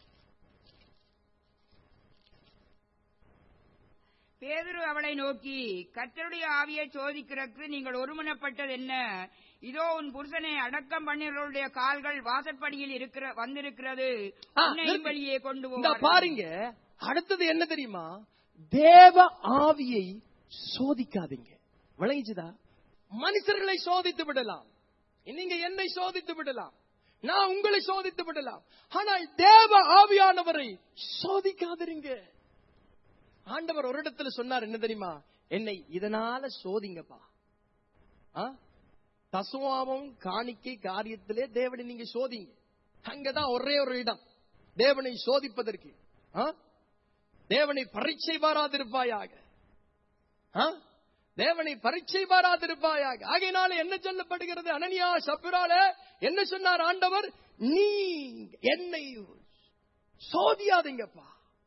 பேதுரு அவளை நோக்கி கர்த்தருடைய ஆவியை சோதிக்கிறதுக்கு நீங்கள் ஒருமனப்பட்டது என்ன இதோ உன் புருஷனை அடக்கம் பண்ணினவருடைய கால்கள் வாசற்படியில் இருக்கிற வந்திருக்கிறது ஆ, உன்னை நிறுத்து. வெளியே கொண்டு இந்த போவார்கள். பாருங்க அடுத்தது என்ன தெரியுமா தேவ ஆவியை சோதிக்காதீங்க விளங்கிச்சுதா மனுஷர்களை சோதித்து விடலாம் நீங்க என்னை சோதித்து விடலாம் நான் உங்களை சோதித்து விடலாம் ஆனால் தேவ ஆவியானவரை சோதிக்காதிருங்க ஆண்டவர் ஒரு இடத்துல சொன்னார் என்ன தெரியுமா என்னை இதனால சோதிங்கப்பா ஆ? தசுவாவும் காணிக்கை காரியத்திலே தேவனை நீங்க சோதிங்க அங்கதான் ஒரே ஒரு இடம் தேவனை சோதிப்பதற்கு ஆ? தேவனை பரீட்சை பாராதிருப்பாயாக ஆ? தேவனை பரீட்சை பாராதிருப்பாயாக ஆகையினால என்ன சொல்லப்படுகிறது அனனியா சப்புரால என்ன சொன்னார் ஆண்டவர் நீ என்னை சோதியாதீங்கப்பா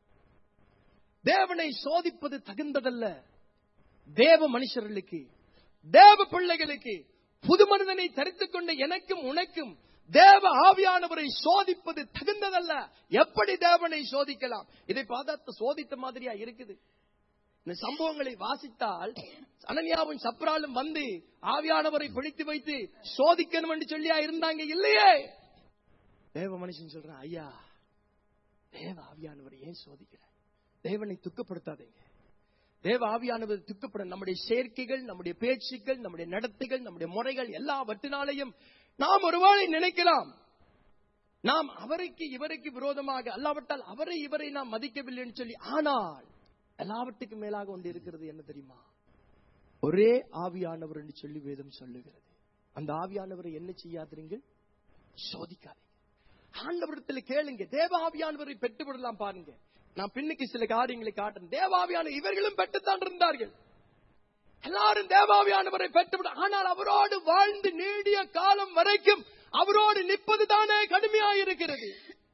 தேவனை சோதிப்பது தகுந்ததல்ல தேவ மனுஷர்களுக்கு தேவ பிள்ளைகளுக்கு புது மனிதனை தரித்துக் கொண்ட எனக்கும் உனக்கும் தேவ ஆவியானவரை சோதிப்பது தகுந்ததல்ல எப்படி தேவனை சோதிக்கலாம் இதை பார்த்தா சோதித்த மாதிரியா இருக்குது இந்த சம்பவங்களை வாசித்தால் அனன்யாவும் சப்ராலும் வந்து ஆவியானவரை பிடித்து வைத்து சோதிக்கணும் என்று சொல்லியா இருந்தாங்க இல்லையே தேவ மனுஷன் சொல்றான் ஐயா தேவ ஆவியானவரை ஏன் சோதிக்கிறார் தேவனை துக்கப்படுத்தாதீங்க தேவ ஆவியானவர் துக்கப்பட நம்முடைய சேர்க்கைகள் நம்முடைய பேச்சுக்கள் நம்முடைய நடத்தைகள் நம்முடைய முறைகள் எல்லாவற்றினாலையும் நாம் ஒருவேளை நினைக்கலாம் நாம் அவருக்கு இவருக்கு விரோதமாக அல்லாவிட்டால் அவரை இவரை நாம் மதிக்கவில்லைன்னு சொல்லி ஆனால் எல்லாவற்றுக்கும் மேலாக ஒன்று இருக்கிறது என்ன தெரியுமா ஒரே ஆவியானவர் என்று சொல்லி வேதம் சொல்லுகிறது அந்த ஆவியானவரை என்ன செய்யாதீர்கள் சோதிக்காதீங்க ஆண்டவரிடத்தில் கேளுங்க தேவ ஆவியானவரை பெற்று விடலாம் பாருங்க நான் பின்னுக்கு சில காரியங்களை காட்டுறேன் தேவாவியான இவர்களும் பெற்றுத்தான் இருந்தார்கள் எல்லாரும் தேவாவியானவரை பெற்றுவிட ஆனால் அவரோடு வாழ்ந்து நீடிய காலம் வரைக்கும் அவரோடு நிற்பது தானே கடுமையாயிருக்கிறது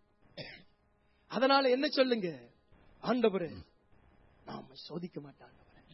அதனால என்ன சொல்லுங்க ஆண்டவரே நாம சோதிக்க மாட்டாண்டவரே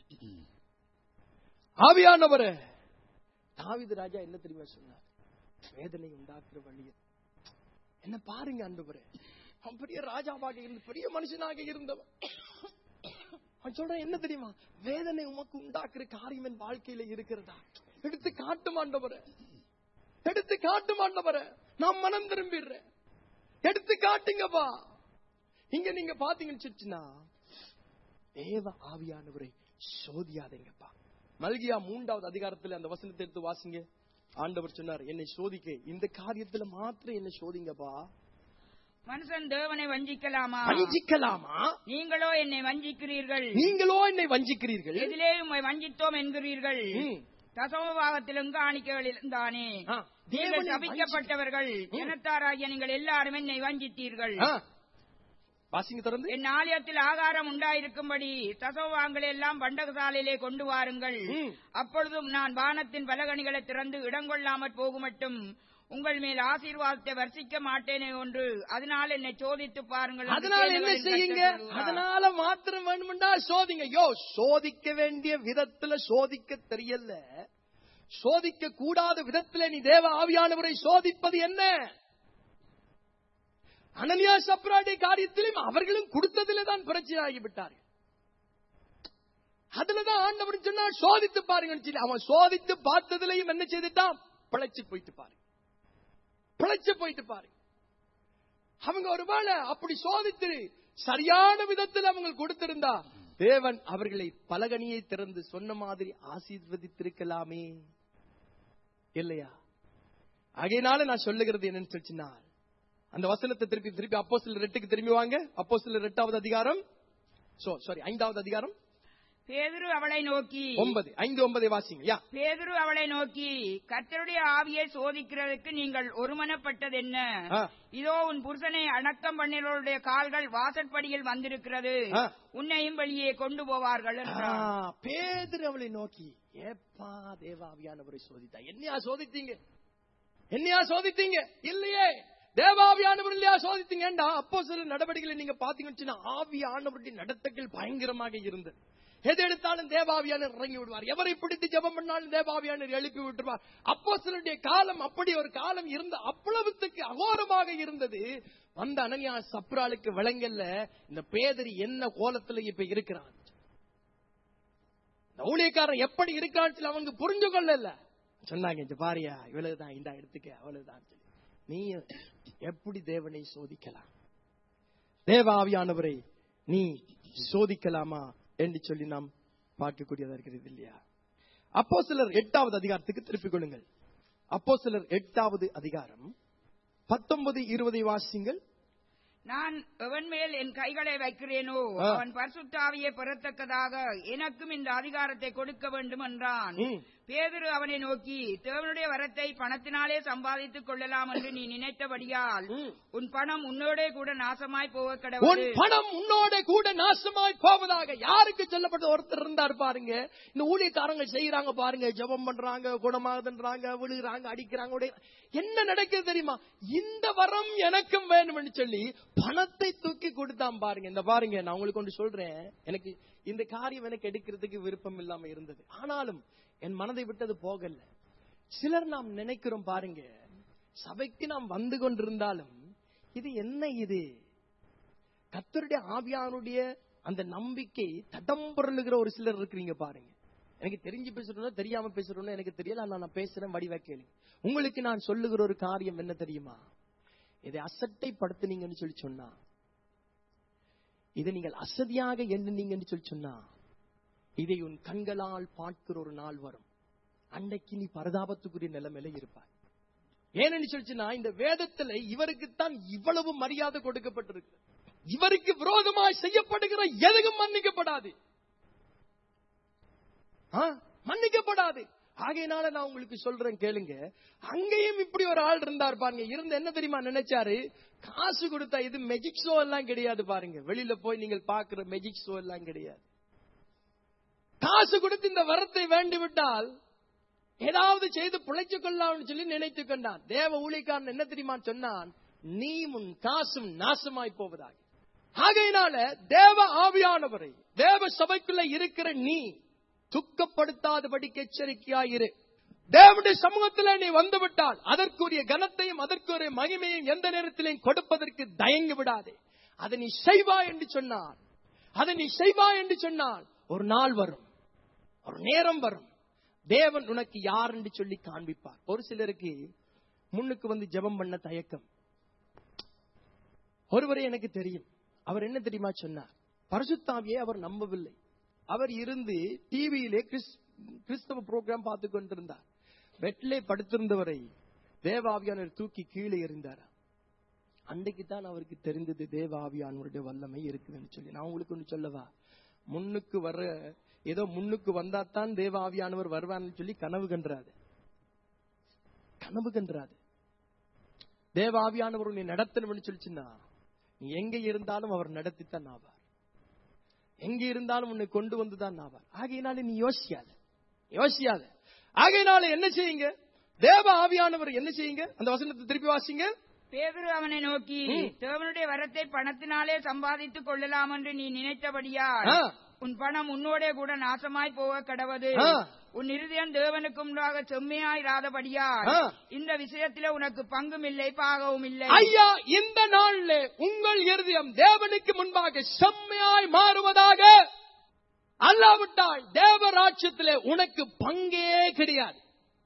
ஆவியானவரே தாவிது ராஜா என்ன தெரியுமா சொன்னார் வேதனை உண்டாக்குற வழியை என்ன பாருங்க ஆண்டவரே அவன் பெரிய ராஜாவாக இருந்து பெரிய மனுஷனாக இருந்தவன் அவன் சொல்றான் என்ன தெரியுமா வேதனை உமக்கு உண்டாக்குற காரியம் என் வாழ்க்கையில இருக்கிறதா எடுத்து காட்டும் ஆண்டவரே எடுத்து காட்டும் ஆண்டவரே நான் மனம் திரும்பிடுறேன் எடுத்து காட்டுங்கப்பா இங்க நீங்க பாத்தீங்கன்னு சொல்லிச்சுன்னா தேவ ஆவியானவரை சோதியாதீங்கப்பா மல்கியா மூன்றாவது அதிகாரத்துல அந்த வசனத்தை எடுத்து வாசிங்க ஆண்டவர் சொன்னார் என்னை சோதிக்க இந்த காரியத்துல மாத்திரம் என்னை சோதிங்கப்பா மனுஷன் தேவனை வஞ்சிக்கலாமா வஞ்சிக்கலாமா நீங்களோ என்னை வஞ்சிக்கிறீர்கள் நீங்களோ என்னை வஞ்சிக்கிறீர்கள் எதிலே உம்மை வஞ்சித்தோம் என்கிறீர்கள் ம். தசமபாகத்திலும் காணிக்கைகளிலும் தானே ஆ, நீங்கள் தேவனை சபிக்கப்பட்டவர்கள் ஜனத்தாராகிய நீங்கள் எல்லாரும் என்னை வஞ்சித்தீர்கள் ஆ. வாசிங்க திறந்து என் ஆலயத்தில் ஆகாரம் உண்டாயிருக்கும்படி தசவாங்களை எல்லாம் பண்டகசாலையிலே கொண்டு வாருங்கள் ம். அப்பொழுதும் நான் வானத்தின் பலகணிகளை திறந்து இடங்கொள்ளாமற் போகுமட்டும் உங்கள் மேல் ஆசீர்வாதத்தை வர்ஷிக்க மாட்டேனே ஒன்று அதனால் என்னை சோதித்து பாருங்கள் என்று அதனால என்ன சேனைகளின் செய்யுங்க கர்த்தர் சொல்கிறார். அதனால மாத்திரம் வேணும்டா சோதிங்க யோ சோதிக்க வேண்டிய விதத்துல சோதிக்க தெரியல சோதிக்க கூடாத விதத்துல நீ தேவ ஆவியானவரை சோதிப்பது என்ன அனனியா சப்ராடி காரியத்திலும் அவர்களும் கொடுத்ததிலே தான் பிரச்சனை ஆகிவிட்டார்கள் அதுலதான் ஆண்டவர் சொன்னா சோதித்து பாருங்கன்னு சொல்லி அவன் சோதித்து பார்த்ததுலயும் என்ன செய்துட்டான் பிழைச்சு போயிட்டு பாரு பிழைச்சு போயிட்டு பாரு அவங்க ஒருவேளை அப்படி சோதித்து சரியான விதத்தில் அவங்க கொடுத்திருந்தா தேவன் அவர்களை பலகனியை திறந்து சொன்ன மாதிரி ஆசீர்வதித்திருக்கலாமே இல்லையா ஆகையினால நான் சொல்லுகிறது என்னன்னு சொல்லிச்சுன்னா அந்த வசனத்தை திருப்பி திருப்பி அப்போ சில ரெட்டுக்கு திரும்பி வாங்க அப்போ சில ரெட்டாவது அதிகாரம் சோ சாரி ஐந்தாவது அதிகாரம் பேதுரு அவளை நோக்கி ஒன்பது ஐந்து ஒன்பதை வாசிங்க யா பேதுரு அவளை நோக்கி கர்த்தருடைய ஆவியை சோதிக்கிறதுக்கு நீங்கள் ஒருமனப்பட்டது என்ன ஆ. இதோ உன் புருஷனை அடக்கம் பண்ணினவருடைய கால்கள் வாசற்படியில் வந்திருக்கிறது ஆ. உன்னையும் வெளியே கொண்டு போவார்கள் என்றார். ஆ, பேதுரு அவளை நோக்கி ஏப்பா தேவாவியானவரை சோதித்தா என்னையா சோதித்தீங்க என்னையா சோதித்தீங்க இல்லையே தேவாவியானவர் இல்லையா சோதித்தீங்கடா அப்போ சில நடவடிக்கைகளை நீங்க பாத்தீங்கன்னு சொன்னா, ஆவியானவருடைய நடத்தைகள் பயங்கரமாக இருந்தது எது எடுத்தாலும் தேவாவியானர் இறங்கி விடுவார் எவரை பிடித்து ஜெபம் பண்ணாலும் தேவாவியானர் எழுப்பி விட்டுருவார் அப்போ சிலருடைய காலம் அப்படி ஒரு காலம் இருந்த அவ்வளவுத்துக்கு அகோரமாக இருந்தது வந்த அனனியா சப்ராளுக்கு விளங்கல்ல இந்த பேதரி என்ன கோலத்துல இப்ப இருக்கிறான் இந்த ஊழியக்காரன் எப்படி இருக்கான்னு சொல்லி அவங்க புரிஞ்சு கொள்ளல சொன்னாங்க இந்த பாரியா இவ்வளவுதான் இந்த எடுத்துக்க அவ்வளவுதான் சொல்லி நீ எப்படி தேவனை சோதிக்கலாம் தேவ ஆவியானவரை நீ சோதிக்கலாமா என்று சொல்லி நாம் பார்க்கக்கூடியதா இருக்கிறது இல்லையா அப்போ சிலர் எட்டாவது அதிகாரத்துக்கு திருப்பிக் கொள்ளுங்கள் அப்போ சிலர் எட்டாவது அதிகாரம் பத்தொன்பது இருபதை வாசிங்கள் நான் எவன் மேல் என் கைகளை வைக்கிறேனோ ஆ. அவன் பரிசுத்தாவியை பெறத்தக்கதாக எனக்கும் இந்த அதிகாரத்தை கொடுக்க வேண்டும் என்றான் ம். பேதுரு அவனை நோக்கி தேவனுடைய வரத்தை பணத்தினாலே சம்பாதித்துக் கொள்ளலாம் என்று நீ நினைத்தபடியால் ம். உன் பணம் உன்னோடே கூட நாசமாய் போக உன் கடவுள் பணம் உன்னோட கூட நாசமாய் போவதாக யாருக்கு சொல்லப்பட்ட ஒருத்தர் இருந்தார் பாருங்க இந்த ஊழியக்காரங்க செய்யறாங்க பாருங்க ஜெபம் பண்றாங்க குணமாகுதுன்றாங்க விழுகிறாங்க அடிக்கிறாங்க உடைய- என்ன நடக்குது தெரியுமா இந்த வரம் எனக்கும் வேணும்னு சொல்லி பணத்தை தூக்கி கொடுத்தான் பாருங்க இந்த பாருங்க நான் உங்களுக்கு ஒன்று சொல்றேன் எனக்கு இந்த காரியம் எனக்கு எடுக்கிறதுக்கு விருப்பம் இல்லாம இருந்தது ஆனாலும் என் மனதை விட்டது போகல சிலர் நாம் நினைக்கிறோம் பாருங்க சபைக்கு நாம் வந்து கொண்டிருந்தாலும் இது என்ன இது கத்தருடைய ஆவியானுடைய அந்த நம்பிக்கை தடம் புரளுகிற ஒரு சிலர் இருக்கிறீங்க பாருங்க எனக்கு தெரிஞ்சு பேசுறோம் தெரியாம பேசுறோம் எனக்கு தெரியல ஆனா நான் பேசுறேன் வடிவா கேளுங்க உங்களுக்கு நான் சொல்லுகிற ஒரு காரியம் என்ன தெரியுமா இதை அசட்டை படுத்துனீங்கன்னு சொல்லி சொன்னா இதை நீங்கள் அசதியாக எண்ணுனீங்கன்னு சொல்லி சொன்னா இதை உன் கண்களால் பார்க்கிற ஒரு நாள் வரும் அன்னைக்கு நீ பரதாபத்துக்குரிய நிலைமையில இருப்பாய் ஏன்னு சொல்லிச்சுன்னா இந்த வேதத்துல இவருக்குத்தான் இவ்வளவு மரியாதை கொடுக்கப்பட்டிருக்கு இவருக்கு விரோதமாய் செய்யப்படுகிற எதுவும் மன்னிக்கப்படாது ஆ, மன்னிக்கப்படாது ஆகையினால நான் உங்களுக்கு சொல்றேன் கேளுங்க அங்கேயும் இப்படி ஒரு ஆள் இருந்தார் பாருங்க இருந்து என்ன தெரியுமா நினைச்சாரு காசு கொடுத்தா இது மெஜிக் ஷோ எல்லாம் கிடையாது பாருங்க வெளியில போய் நீங்கள் பாக்குற மெஜிக் ஷோ எல்லாம் கிடையாது காசு கொடுத்து இந்த வரத்தை வேண்டி விட்டால் ஏதாவது செய்து பிழைச்சுக் கொள்ளலாம்னு சொல்லி நினைத்துக் கொண்டான் தேவ ஊழியக்காரன் என்ன தெரியுமா சொன்னான் நீ உன் காசும் நாசமாய் போவதாக ஆகையினால தேவ ஆவியானவரை தேவ சபைக்குள்ள இருக்கிற நீ துக்கப்படுத்தாதபடிக்கு எச்சரிக்கையாயிரு தேவனுடைய சமூகத்தில் நீ வந்துவிட்டால் அதற்குரிய கனத்தையும் அதற்குரிய மகிமையும் எந்த நேரத்திலையும் கொடுப்பதற்கு தயங்கி விடாதே அதை நீ செய்வா என்று சொன்னார் அதை நீ செய்வா என்று சொன்னால் ஒரு நாள் வரும் ஒரு நேரம் வரும் தேவன் உனக்கு யார் என்று சொல்லி காண்பிப்பார் ஒரு சிலருக்கு முன்னுக்கு வந்து ஜெபம் பண்ண தயக்கம் ஒருவரை எனக்கு தெரியும் அவர் என்ன தெரியுமா சொன்னார் பரிசுத்தாவியே அவர் நம்பவில்லை அவர் இருந்து டிவியிலே கிறிஸ்தவ ப்ரோக்ராம் பார்த்து கொண்டிருந்தார் பெட்லே படுத்திருந்தவரை தேவாவியானவர் தூக்கி கீழே எறிந்தார் அன்றைக்கு தான் அவருக்கு தெரிந்தது தேவாவியானவருடைய வல்லமை இருக்குதுன்னு சொல்லி நான் உங்களுக்கு ஒன்று சொல்லவா முன்னுக்கு வர்ற ஏதோ முன்னுக்கு வந்தாத்தான் தேவ ஆவியானவர் வருவான்னு சொல்லி கனவு கன்றாது கனவு கன்றாது தேவ ஆவியானவர் உன்னை நடத்தணும்னு சொல்லிச்சுன்னா நீ எங்க இருந்தாலும் அவர் நடத்தித்தான் ஆவார் எங்க இருந்தாலும் உன்னை கொண்டு வந்துதான் ஆவார் ஆகையினால நீ யோசிக்காத யோசிக்காத ஆகையினால என்ன செய்யுங்க தேவ ஆவியானவர் என்ன செய்யுங்க அந்த வசனத்தை திருப்பி வாசிங்க பேதுரு அவனை நோக்கி ம். தேவனுடைய வரத்தை பணத்தினாலே சம்பாதித்துக் கொள்ளலாம் என்று நீ நினைத்தபடியால் ஆ. உன் பணம் உன்னோடே கூட நாசமாய் போக கடவது ஆ. உன் இருதயம் தேவனுக்கு முன்பாக செம்மையாயிராதபடியால் ஆ. இந்த விஷயத்திலே உனக்கு பங்கும் இல்லை பாகவும் இல்லை ஐயா இந்த நாளிலே உங்கள் இருதயம் தேவனுக்கு முன்பாக செம்மையாய் மாறுவதாக அல்லாவிட்டால் தேவராட்சியத்திலே உனக்கு பங்கே கிடையாது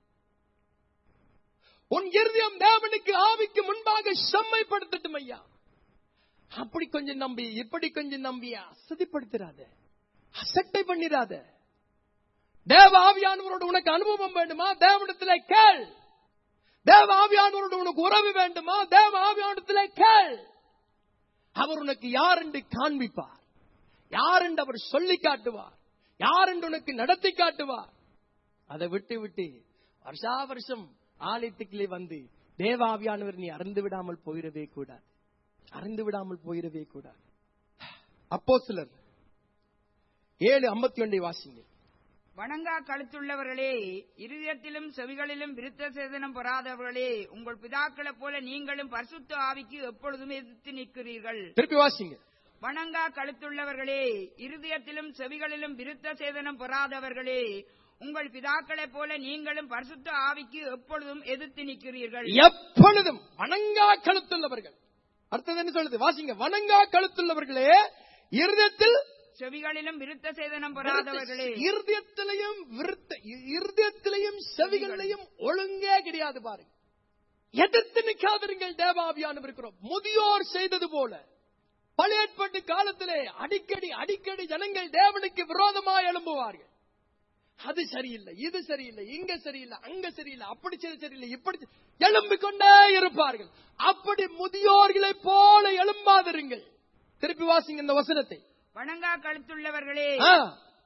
உன் இருதயம் தேவனுக்கு ஆவிக்கு முன்பாக செம்மைப்படுத்தட்டும் ஐயா அப்படி கொஞ்சம் நம்பி இப்படி கொஞ்சம் நம்பி அசதிப்படுத்திடாத அசட்டை பண்ணிடாத தேவ ஆவியானவரோடு உனக்கு அனுபவம் வேண்டுமா தேவனிடத்திலே கேள் தேவ ஆவியானவரோடு உனக்கு உறவு வேண்டுமா தேவ ஆவியானத்திலே கேள் அவர் உனக்கு யார் என்று காண்பிப்பார் யார் என்று அவர் சொல்லி காட்டுவார் யார் என்று உனக்கு நடத்தி காட்டுவார் அதை விட்டு விட்டு வருஷா வருஷம் ஆலயத்துக்குள்ளே வந்து தேவ ஆவியானவர் நீ அறிந்து விடாமல் போயிடவே கூடாது அறிந்து விடாமல் போயிடவே கூடாது அப்போ சிலர் ஏழு ஐம்பத்தி ஒன்றை வாசிங்க வணங்கா கழுத்துள்ளவர்களே இருதயத்திலும் செவிகளிலும் விருத்த சேதனம் பெறாதவர்களே உங்கள் பிதாக்களைப் போல நீங்களும் பரிசுத்த ஆவிக்கு எப்பொழுதும் எதிர்த்து நிற்கிறீர்கள் திருப்பி வாசிங்க வணங்கா கழுத்துள்ளவர்களே இருதயத்திலும் செவிகளிலும் விருத்த சேதனம் பெறாதவர்களே உங்கள் பிதாக்களைப் போல நீங்களும் பரிசுத்த ஆவிக்கு எப்பொழுதும் எதிர்த்து நிற்கிறீர்கள் எப்பொழுதும் வணங்கா கழுத்துள்ளவர்கள் அடுத்தது என்ன சொல்லுது வாசிங்க வணங்கா கழுத்துள்ளவர்களே இருதயத்தில் செவிகளிலும் விருத்த சேதனம் பெறாதவர்களே இருதயத்திலையும் விருத்த இருதயத்திலையும் செவிகளிலையும் ஒழுங்கே கிடையாது பாருங்க எதிர்த்து நிற்காதிருங்கள் தேவாவியானம் இருக்கிறோம் முதியோர் செய்தது போல பழைய ஏற்பாட்டு காலத்திலே அடிக்கடி அடிக்கடி ஜனங்கள் தேவனுக்கு விரோதமாய் எழும்புவார்கள் அது சரியில்லை இது சரியில்லை இங்க சரியில்லை அங்க சரியில்லை அப்படி செய்து சரியில்லை இப்படி செய்- எழும்பிக் கொண்டே இருப்பார்கள் அப்படி முதியோர்களைப் போல எழும்பாதிருங்கள் திருப்பி வாசிங்க இந்த வசனத்தை வணங்கா கழுத்துள்ளவர்களே ஆ,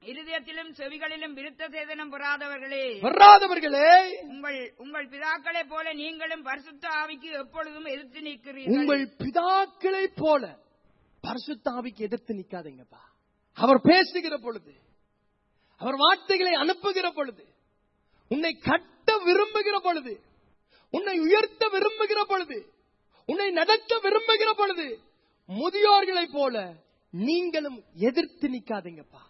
இருதயத்திலும் செவிகளிலும் விருத்த சேதனம் பெறாதவர்களே வராதவர்களே உங்கள் உங்கள் பிதாக்களைப் போல நீங்களும் பரிசுத்த ஆவிக்கு எப்பொழுதும் எதிர்த்து நிற்கிறீர்கள் உங்கள் பிதாக்களை போல பரிசுத்தாவிக்கு எதிர்த்து நிக்காதீங்கப்பா அவர் பேசுகிற பொழுது அவர் வார்த்தைகளை அனுப்புகிற பொழுது உன்னை கட்ட விரும்புகிற பொழுது உன்னை உயர்த்த விரும்புகிற பொழுது உன்னை நடத்த விரும்புகிற பொழுது முதியோர்களைப் போல நீங்களும் எதிர்த்து நிக்காதீங்கப்பா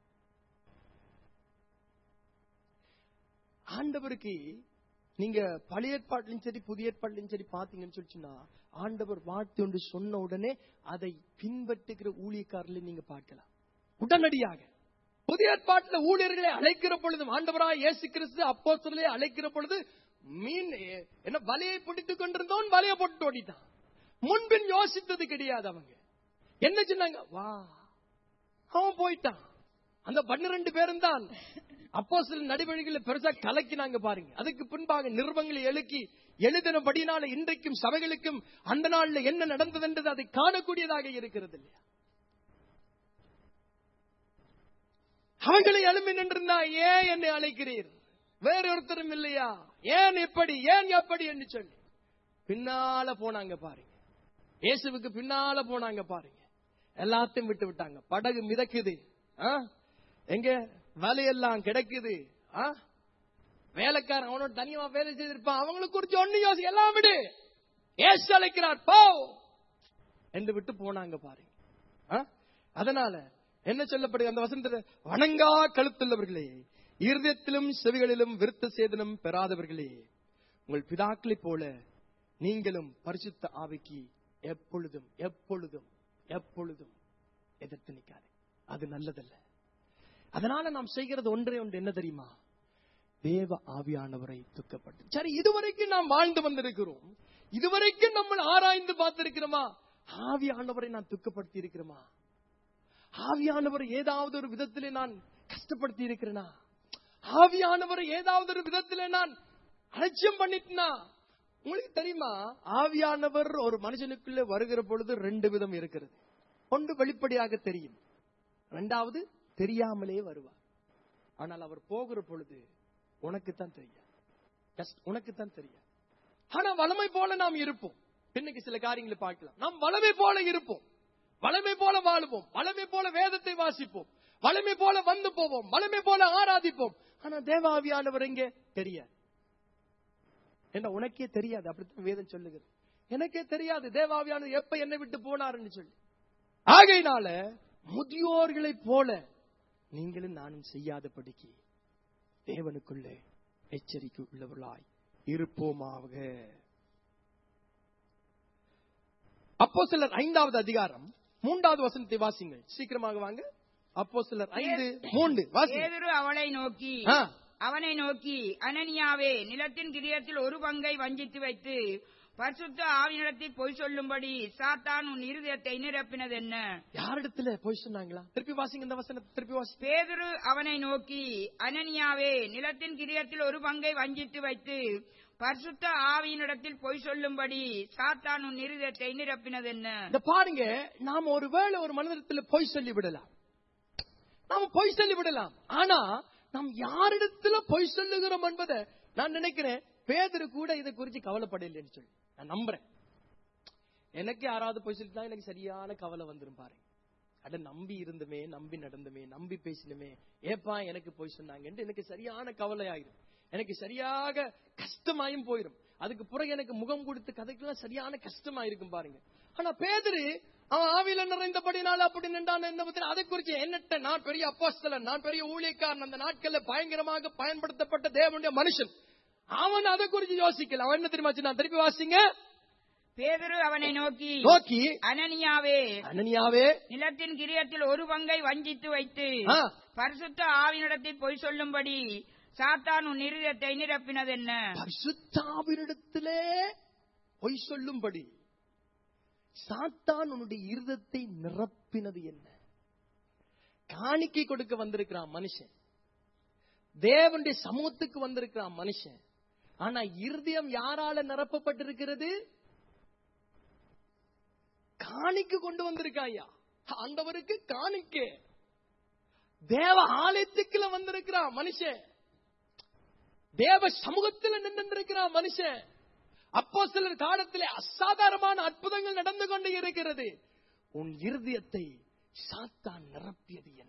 ஆண்டவருக்கு நீங்க பழைய ஏற்பாட்டிலும் சரி புதிய ஏற்பாட்டிலும் சரி பாத்தீங்கன்னு சொல்லிச்சுன்னா ஆண்டவர் வார்த்தை ஒன்று சொன்ன உடனே அதை பின்பற்றுகிற ஊழியக்காரர்களை நீங்க பார்க்கலாம் உடனடியாக புதிய ஏற்பாட்டுல ஊழியர்களை அழைக்கிற பொழுதும் ஆண்டவராய் இயேசு கிறிஸ்து அப்போஸ்தலரை அழைக்கிற பொழுது மீன் எ- என்ன வலையை பிடித்துக் கொண்டிருந்தவன் வலையை போட்டு ஓடிட்டான் முன்பின் யோசித்தது கிடையாது அவங்க என்ன சொன்னாங்க வா அவன் போயிட்டான் அந்த பன்னிரண்டு பேரும் தான் அப்போ சில நடிவழிகளை பெருசா கலக்கினாங்க பாருங்க அதுக்கு பின்பாக நிறுவங்களை எழுக்கி எழுதினபடினால இன்றைக்கும் சபைகளுக்கும் அந்த நாள்ல என்ன நடந்தது என்றது அதை காணக்கூடியதாக இருக்கிறது இல்லையா அவங்களை எழுப்பி நின்றிருந்தா ஏன் என்னை அழைக்கிறீர் வேறொருத்தரும் இல்லையா ஏன் எப்படி ஏன் எப்படி என்று சொல்லி பின்னால போனாங்க பாருங்க இயேசுவுக்கு பின்னால போனாங்க பாருங்க எல்லாத்தையும் விட்டு விட்டாங்க படகு மிதக்குது ஆ? எங்க வலையெல்லாம் கிடைக்குது ஆ? வேலைக்காரன் அவனோட தனியா வேலை செய்திருப்பான் அவங்களுக்கு குறிச்சு ஒண்ணு யோசி எல்லாம் விடு ஏசு அழைக்கிறார் போ என்று விட்டு போனாங்க பாருங்க ஆ? அதனால என்ன சொல்லப்படுது அந்த வசனத்துல வணங்கா கழுத்துள்ளவர்களே இருதயத்திலும் செவிகளிலும் விருத்த சேதனம் பெறாதவர்களே உங்கள் பிதாக்களைப் போல நீங்களும் பரிசுத்த ஆவிக்கு எப்பொழுதும் எப்பொழுதும் எப்பொழுதும் எதிர்த்து நிற்காது அது நல்லதல்ல அதனால நாம் செய்கிறது ஒன்றே ஒன்று என்ன தெரியுமா தேவ ஆவியானவரை துக்கப்பட்டு சரி இதுவரைக்கும் நாம் வாழ்ந்து வந்திருக்கிறோம் இதுவரைக்கும் நம்ம ஆராய்ந்து பார்த்திருக்கிறோமா ஆவியானவரை நான் துக்கப்படுத்தி இருக்கிறோமா ஆவியானவரை ஏதாவது ஒரு விதத்திலே நான் கஷ்டப்படுத்தி இருக்கிறேனா ஆவியானவரை ஏதாவது ஒரு விதத்திலே நான் அலட்சியம் பண்ணிட்டேனா உங்களுக்கு தெரியுமா ஆவியானவர் ஒரு மனுஷனுக்குள்ளே வருகிற பொழுது ரெண்டு விதம் இருக்கிறது ஒன்று வெளிப்படையாக தெரியும் இரண்டாவது தெரியாமலே வருவார் ஆனால் அவர் போகிற பொழுது உனக்குத்தான் தெரியும் Just உனக்குத்தான் தெரியும் ஆனா வளமை போல நாம் இருப்போம் இன்னைக்கு சில காரியங்களை பார்க்கலாம் நாம் வளமை போல இருப்போம் வளமை போல வாழுவோம் வளமை போல வேதத்தை வாசிப்போம் வளமை போல வந்து போவோம் வளமை போல ஆராதிப்போம் ஆனா தேவாவியானவர் எங்கே தெரியாது என்ன உனக்கே தெரியாது அப்படித்தான் வேதம் சொல்லுகிறது எனக்கே தெரியாது தேவாவியானவர் எப்ப என்னை விட்டு போனாருன்னு சொல்லி ஆகையினால முதியோர்களைப் போல நீங்களும் நானும் செய்யாதபடிக்கு தேவனுக்குள்ளே எச்சரிக்கை உள்ளவர்களாய் இருப்போமாக அப்போ சிலர் ஐந்தாவது அதிகாரம் மூன்றாவது வசனத்தை வாசிங்கள் சீக்கிரமாக வாங்க அப்போ சிலர் ஐந்து மூன்று வாசி பேதுரு அவளை நோக்கி ஆ. அவனை நோக்கி அனனியாவே நிலத்தின் கிரியத்தில் ஒரு பங்கை வஞ்சித்து வைத்து பரிசுத்த ஆவினிடத்தில் பொய் சொல்லும்படி சாத்தான் உன் இருதயத்தை நிரப்பினது என்ன யாரிடத்துல போய் சொன்னாங்களா திருப்பி வாசிங்க இந்த வசனத்தை திருப்பி வாசி பேதுரு அவனை நோக்கி அனனியாவே நிலத்தின் கிரியத்தில் ஒரு பங்கை வஞ்சித்து வைத்து பரிசுத்த ஆவியினிடத்தில் பொய் சொல்லும்படி சாத்தான் உன் இருதயத்தை நிரப்பினது என்ன இந்த பாருங்க நாம ஒருவேளை ஒரு மனிதத்துல பொய் சொல்லி விடலாம் நாம பொய் சொல்லி விடலாம் ஆனா நாம் யாரிடத்துல பொய் சொல்லுகிறோம் என்பதை நான் நினைக்கிறேன் பேதரு கூட இதை குறித்து கவலைப்படலைன்னு சொல்லி நான் நம்புறேன் எனக்கு யாராவது பொய் சொல்லிட்டா எனக்கு சரியான கவலை வந்துரும் பாருங்க அட நம்பி இருந்துமே நம்பி நடந்துமே நம்பி பேசினுமே ஏப்பா எனக்கு பொய் சொன்னாங்கன்ட்டு எனக்கு சரியான கவலை ஆயிரும் எனக்கு சரியாக கஷ்டமாயும் போயிரும் அதுக்கு பிறகு எனக்கு முகம் கொடுத்து கதைக்கெல்லாம் சரியான கஷ்டமாயிருக்கும் பாருங்க ஆனா பேதரு அவன் ஆவியில நிறைந்தபடினால அப்படி நின்றான் என்ன பத்தி அதை குறிச்சு என்னட்ட நான் பெரிய அப்போஸ்தலன் நான் பெரிய ஊழியக்காரன் அந்த நாட்கள்ல பயங்கரமாக பயன்படுத்தப்பட்ட தேவனுடைய மனுஷன் அவன் அதை குறிச்சு யோசிக்கல அவன் என்ன தெரியுமா நான் திருப்பி வாசிங்க பேதுரு அவனை நோக்கி நோக்கி அனனியாவே அனனியாவே நிலத்தின் கிரியத்தில் ஒரு பங்கை வஞ்சித்து வைத்து ஆ, பரிசுத்த ஆவினிடத்தில் பொய் சொல்லும்படி சாத்தான் உன் இருதயத்தை நிரப்பினது என்ன பரிசுத்தாவினிடத்திலே பொய் சொல்லும்படி சாத்தான் உன்னுடைய இருதத்தை நிரப்பினது என்ன காணிக்கை கொடுக்க வந்திருக்கிறான் மனுஷன் தேவனுடைய சமூகத்துக்கு வந்திருக்கிறான் மனுஷன் ஆனா இருதயம் யாரால நிரப்பப்பட்டிருக்கிறது காணிக்கு கொண்டு வந்திருக்காயா ஆண்டவருக்கு காணிக்கை தேவ ஆலயத்துக்குள்ள வந்திருக்கிறான் மனுஷன் தேவ சமூகத்தில் நின்றிருக்கிறான் மனுஷன் அப்போ சிலர் காலத்திலே அசாதாரணமான அற்புதங்கள் நடந்து கொண்டு இருக்கிறது உன் இருதயத்தை சாத்தான் நிரப்பியது என்ன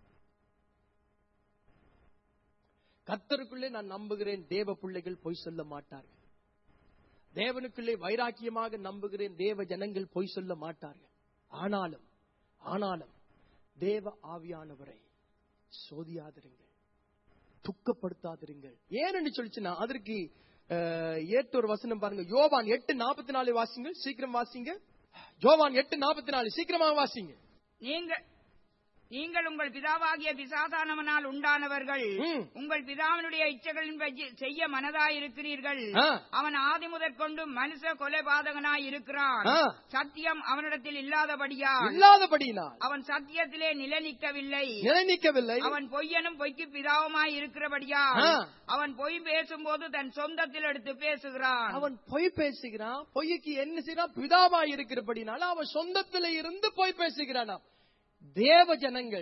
கர்த்தருக்குள்ளே நான் நம்புகிறேன் தேவ பிள்ளைகள் பொய் சொல்ல மாட்டார்கள் தேவனுக்குள்ளே வைராக்கியமாக நம்புகிறேன் தேவ ஜனங்கள் பொய் சொல்ல மாட்டார்கள் ஆனாலும் ஆனாலும் தேவ ஆவியானவரை சோதியாதிருங்கள் துக்கப்படுத்தாதிருங்கள் ஏன்னு சொல்லிச்சுன்னா அதற்கு அஹ், ஏற்ற ஒரு வசனம் பாருங்க யோவான் எட்டு நாற்பத்தி நாலு வாசிங்க சீக்கிரம் வாசிங்க யோவான் எட்டு நாற்பத்தி நாலு சீக்கிரமா வாசிங்க நீங்க நீங்கள் உங்கள் பிதாவாகிய பிசாசானவனால் உண்டானவர்கள் ம். உங்கள் பிதாவினுடைய இச்சைகளின்படி செய்ய மனதாயிருக்கிறீர்கள் ஆ. அவன் ஆதி முதற்கொண்டு மனுஷ கொலைபாதகனாய் இருக்கிறான் ஆ. சத்தியம் அவனிடத்தில் இல்லாதபடியால் இல்லாதபடியினால் அவன் சத்தியத்திலே நிலைநிற்கவில்லை நிலைநிற்கவில்லை அவன் பொய்யனும் பொய்க்கு பிதாவுமாய் இருக்கிறபடியால் ஆ. அவன் பொய் பேசும்போது தன் சொந்தத்தில் எடுத்து பேசுகிறான் அவன் பொய் பேசுகிறான் பொய்க்கு என்ன செய்யறான் பிதாவா இருக்கிறபடினால அவன் சொந்தத்துல இருந்து பொய் பேசுகிறானா தேவ ஜனங்கள்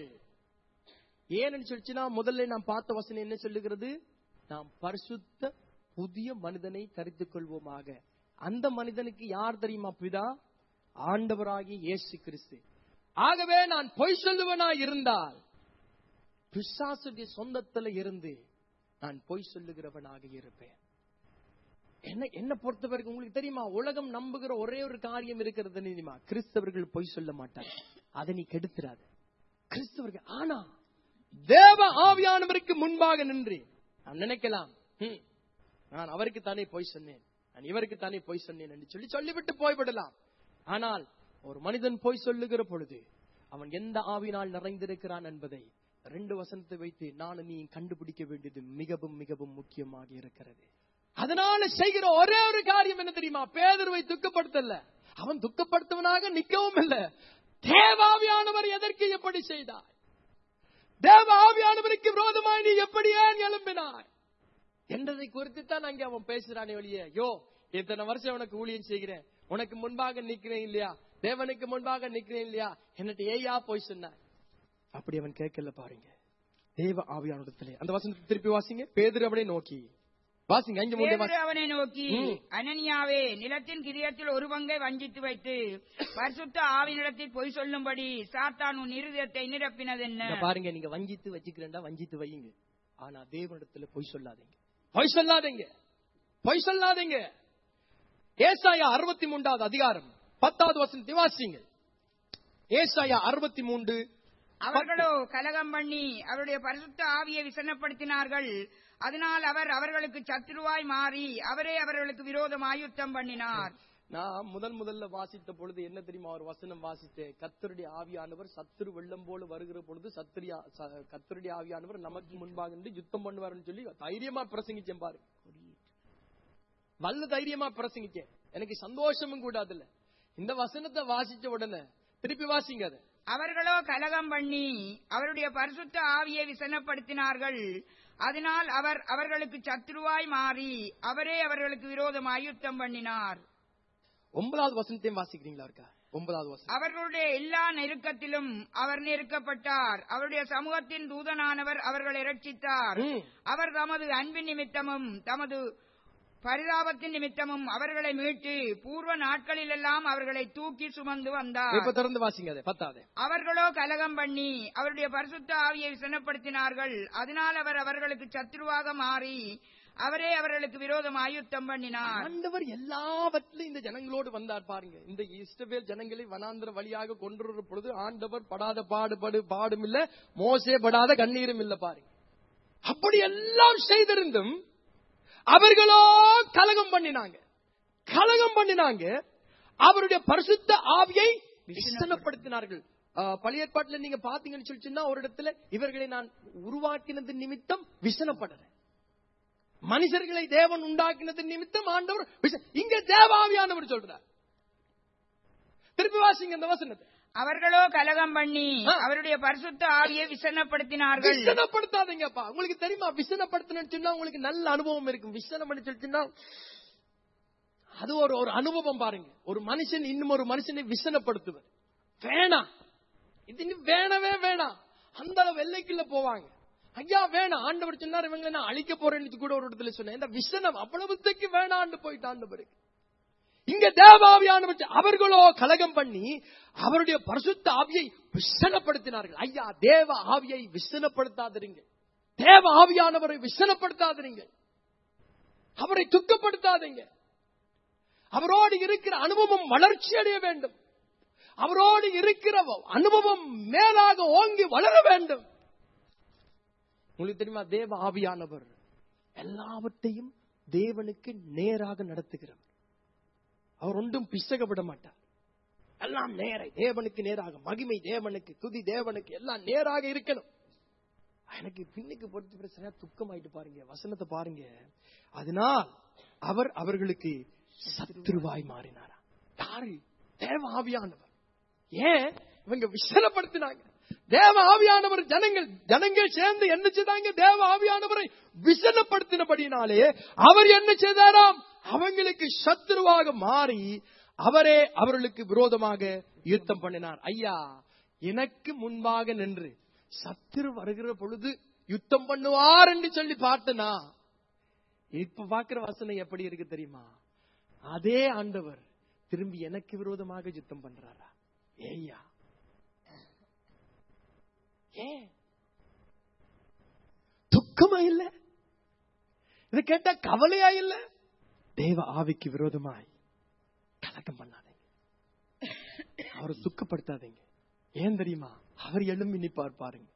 ஏன்னு சொல்லிச்சுன்னா முதல்ல நாம் பார்த்த வசனம் என்ன சொல்லுகிறது நாம் பரிசுத்த புதிய மனிதனை தரித்துக் கொள்வோமாக அந்த மனிதனுக்கு யார் தெரியுமா பிதா ஆண்டவராகிய இயேசு கிறிஸ்து ஆகவே நான் பொய் சொல்லுவனா இருந்தால் பிசாசுடைய சொந்தத்துல இருந்து நான் பொய் சொல்லுகிறவனாக இருப்பேன் என்ன என்ன பொறுத்த வரைக்கும் உங்களுக்கு தெரியுமா உலகம் நம்புகிற ஒரே ஒரு காரியம் இருக்கிறது தெரியுமா கிறிஸ்தவர்கள் பொய் சொல்ல மாட்டாங்க அதை நீ கெடுத்துறாத கிறிஸ்தவர்கள் ஆனா தேவ ஆவியானவருக்கு முன்பாக நின்று நான் நினைக்கலாம் "ஹம், நான் அவருக்கு தானே பொய் சொன்னேன் நான் இவருக்கு தானே பொய் சொன்னேன் என்று சொல்லி சொல்லிவிட்டு போய்விடலாம் ஆனால் ஒரு மனிதன் பொய் சொல்லுகிற பொழுது அவன் எந்த ஆவினால் நிறைந்திருக்கிறான் என்பதை ரெண்டு வசனத்தை வைத்து நான் நீ கண்டுபிடிக்க வேண்டியது மிகவும் மிகவும் முக்கியமாக இருக்கிறது அதனால செய்கிற ஒரே ஒரு காரியம் என்ன தெரியுமா பேதர்வை துக்கப்படுத்தல அவன் துக்கப்படுத்தவனாக நிக்கவும் இல்ல தேவாவியானவர் எதற்கு எப்படி செய்தார் தேவ ஆவியானவருக்கு விரோதமாய் நீ எப்படி ஏன் எழும்பினாய் என்றதை குறித்து தான் அங்கே அவன் பேசுறானே ஒழிய யோ இத்தனை வருஷம் உனக்கு ஊழியம் செய்கிறேன் உனக்கு முன்பாக நிக்கிறேன் இல்லையா தேவனுக்கு முன்பாக நிக்கிறேன் இல்லையா என்னட்டு ஏயா போய் சொன்னாய் அப்படி அவன் கேட்கல பாருங்க தேவ ஆவியானிடத்திலே அந்த வசனத்தை திருப்பி வாசிங்க பேதர் அவனை நோக்கி வாசிங்க அஞ்சு மூணு பேதுரு அவனை நோக்கி ம். அனனியாவே நிலத்தின் கிரியத்தில் ஒரு பங்கை வஞ்சித்து வைத்து பரிசுத்த ஆவினிடத்தில் பொய் சொல்லும்படி சாத்தான் உன் இருதயத்தை நிரப்பினதென்ன இங்க பாருங்க நீங்க வஞ்சித்து வச்சுக்கிறேன்டா வஞ்சித்து வையுங்க ஆனா தேவனிடத்துல பொய் சொல்லாதீங்க பொய் சொல்லாதீங்க பொய் சொல்லாதீங்க ஏசாயா அறுபத்தி மூன்றாவது அதிகாரம் பத்தாவது வசனத்தை வாசிங்க ஏசாயா அறுபத்தி மூன்று அவர்களோ கலகம் பண்ணி அவருடைய பரிசுத்த ஆவியை விசனப்படுத்தினார்கள் அதனால் அவர் அவர்களுக்கு சத்துருவாய் மாறி அவரே அவர்களுக்கு விரோதமாய் யுத்தம் பண்ணினார் நான் முதல் முதல்ல வாசித்த பொழுது என்ன தெரியுமா ஒரு வசனம் வாசித்தேன் கத்தருடைய ஆவியானவர் சத்துரு வெள்ளம் போல வருகிற பொழுது சத்துரியா ச- கர்த்தருடைய ஆவியானவர் நமக்கு முன்பாக நின்று யுத்தம் பண்ணுவாருன்னு சொல்லி தைரியமா பிரசங்கிச்சேன் பாரு வல்ல தைரியமா பிரசங்கிச்சேன் எனக்கு சந்தோஷமும் கூட அதுல இந்த வசனத்தை வாசிச்ச உடனே திருப்பி வாசிங்க அதை அவர்களோ கலகம் பண்ணி அவருடைய பரிசுத்த ஆவியை விசனப்படுத்தினார்கள் அதனால் அவர் அவர்களுக்கு சத்துருவாய் மாறி அவரே அவர்களுக்கு விரோதமாய் யுத்தம் பண்ணினார் ஒன்பதாவது வசனத்தையும் வாசிக்கிறீங்களா இருக்கா ஒன்பதாவது வசனம் அவர்களுடைய எல்லா நெருக்கத்திலும் அவர் நெருக்கப்பட்டார் அவருடைய சமூகத்தின் தூதனானவர் அவர்களை இரட்சித்தார் ம். அவர் தமது அன்பின் நிமித்தமும் தமது பரிதாபத்தின் நிமித்தமும் அவர்களை மீட்டு பூர்வ நாட்களிலெல்லாம் அவர்களை தூக்கி சுமந்து வந்தார் இப்ப திறந்து வாசிங்க அதை பத்தாவது அவர்களோ கலகம் பண்ணி அவருடைய பரிசுத்த ஆவியை விசனப்படுத்தினார்கள் அதனால் அவர் அவர்களுக்கு சத்துருவாக மாறி அவரே அவர்களுக்கு விரோதமாய் யுத்தம் பண்ணினார் ஆண்டவர் எல்லாவற்றிலும் இந்த ஜனங்களோடு வந்தார் பாருங்க இந்த இஸ்ரவேல் ஜனங்களை வனாந்திர வழியாக கொண்டு வரும் பொழுது ஆண்டவர் படாத பாடுபடு பாடும் இல்ல மோசே படாத கண்ணீரும் இல்ல பாருங்க அப்படி எல்லாம் செய்திருந்தும் அவர்களோ கலகம் பண்ணினாங்க கலகம் பண்ணினாங்க அவருடைய பரிசுத்த ஆவியை விசனப்படுத்தினார்கள் ஆஹ், பழைய ஏற்பாட்டுல நீங்க பாத்தீங்கன்னு சொல்லிச்சுன்னா ஒரு இடத்துல இவர்களை நான் உருவாக்கினது நிமித்தம் விசனப்படுறேன் மனுஷர்களை தேவன் உண்டாக்கினது நிமித்தம் ஆண்டவர் விச- இங்க தேவாவியானவர் சொல்றார் திருப்பி வாசிங்க இந்த வசனத்தை அவர்களோ கலகம் பண்ணி ஆ. அவருடைய பரிசுத்த ஆவியை விசனப்படுத்தினார்கள் விசனப்படுத்தாதீங்கப்பா உங்களுக்கு தெரியுமா விசனப்படுத்தணும்னு சொன்னா உங்களுக்கு நல்ல அனுபவம் இருக்கும் விசனம் பண்ணி சொல்லிச்சுன்னா அது ஒரு ஒரு அனுபவம் பாருங்க ஒரு மனுஷன் இன்னும் ஒரு மனுஷனை விசனப்படுத்துவர் வேணாம் இது இன்னும் வேணவே வேணாம் அந்த அளவு எல்லைக்குள்ள போவாங்க ஐயா வேணாம் ஆண்டவர் சொன்னார் இவங்களை நான் அழிக்க போறேன்னு கூட ஒரு இடத்துல சொன்னேன் இந்த விசனம் அவ்வளவுத்துக்கு வேணாண்டு போயிட்டு ஆண்டவருக்கு இங்க தேவாவியானவர் அவர்களோ கலகம் பண்ணி அவருடைய பரிசுத்த ஆவியை விசனப்படுத்தினார்கள் ஐயா தேவ ஆவியை விசனப்படுத்தாதிருங்க தேவ ஆவியானவரை விசனப்படுத்தாதிருங்க அவரை துக்கப்படுத்தாதீங்க அவரோடு இருக்கிற அனுபவம் வளர்ச்சி அடைய வேண்டும் அவரோடு இருக்கிற அனுபவம் மேலாக ஓங்கி வளர வேண்டும் உங்களுக்கு தெரியுமா தேவ ஆவியானவர் எல்லாவற்றையும் தேவனுக்கு நேராக நடத்துகிறவர் அவர் ஒன்றும் பிசகப்பட மாட்டார் எல்லாம் நேரை தேவனுக்கு நேராக மகிமை தேவனுக்கு துதி தேவனுக்கு எல்லாம் நேராக இருக்கணும் எனக்கு பின்னுக்கு பொறுத்து பிரச்சனை துக்கமாயிட்டு பாருங்க வசனத்தை பாருங்க அதனால் அவர் அவர்களுக்கு சத்துருவாய் மாறினாரா யாரு தேவ ஆவியானவர் ஏன் இவங்க விசனப்படுத்தினாங்க தேவ ஆவியானவர் ஜனங்கள் ஜனங்கள் சேர்ந்து என்ன செய்தாங்க தேவ ஆவியானவரை விசனப்படுத்தினபடினாலே அவர் என்ன செய்தாராம் அவங்களுக்கு சத்துருவாக மாறி அவரே அவர்களுக்கு விரோதமாக யுத்தம் பண்ணினார் ஐயா எனக்கு முன்பாக நின்று சத்துரு வருகிற பொழுது யுத்தம் பண்ணுவார் என்று சொல்லி பார்த்தனா இப்ப பாக்குற வசனம் எப்படி இருக்கு தெரியுமா அதே ஆண்டவர் திரும்பி எனக்கு விரோதமாக யுத்தம் பண்றாரா ஏய்யா ஏன் துக்கமா இல்ல இது கேட்டா கவலையா இல்ல தேவ ஆவிக்கு விரோதமாய் கலக்கம் பண்ணாதீங்க அவரை துக்கப்படுத்தாதீங்க ஏன் தெரியுமா அவர் எழும்பி நிப்பார் பாருங்க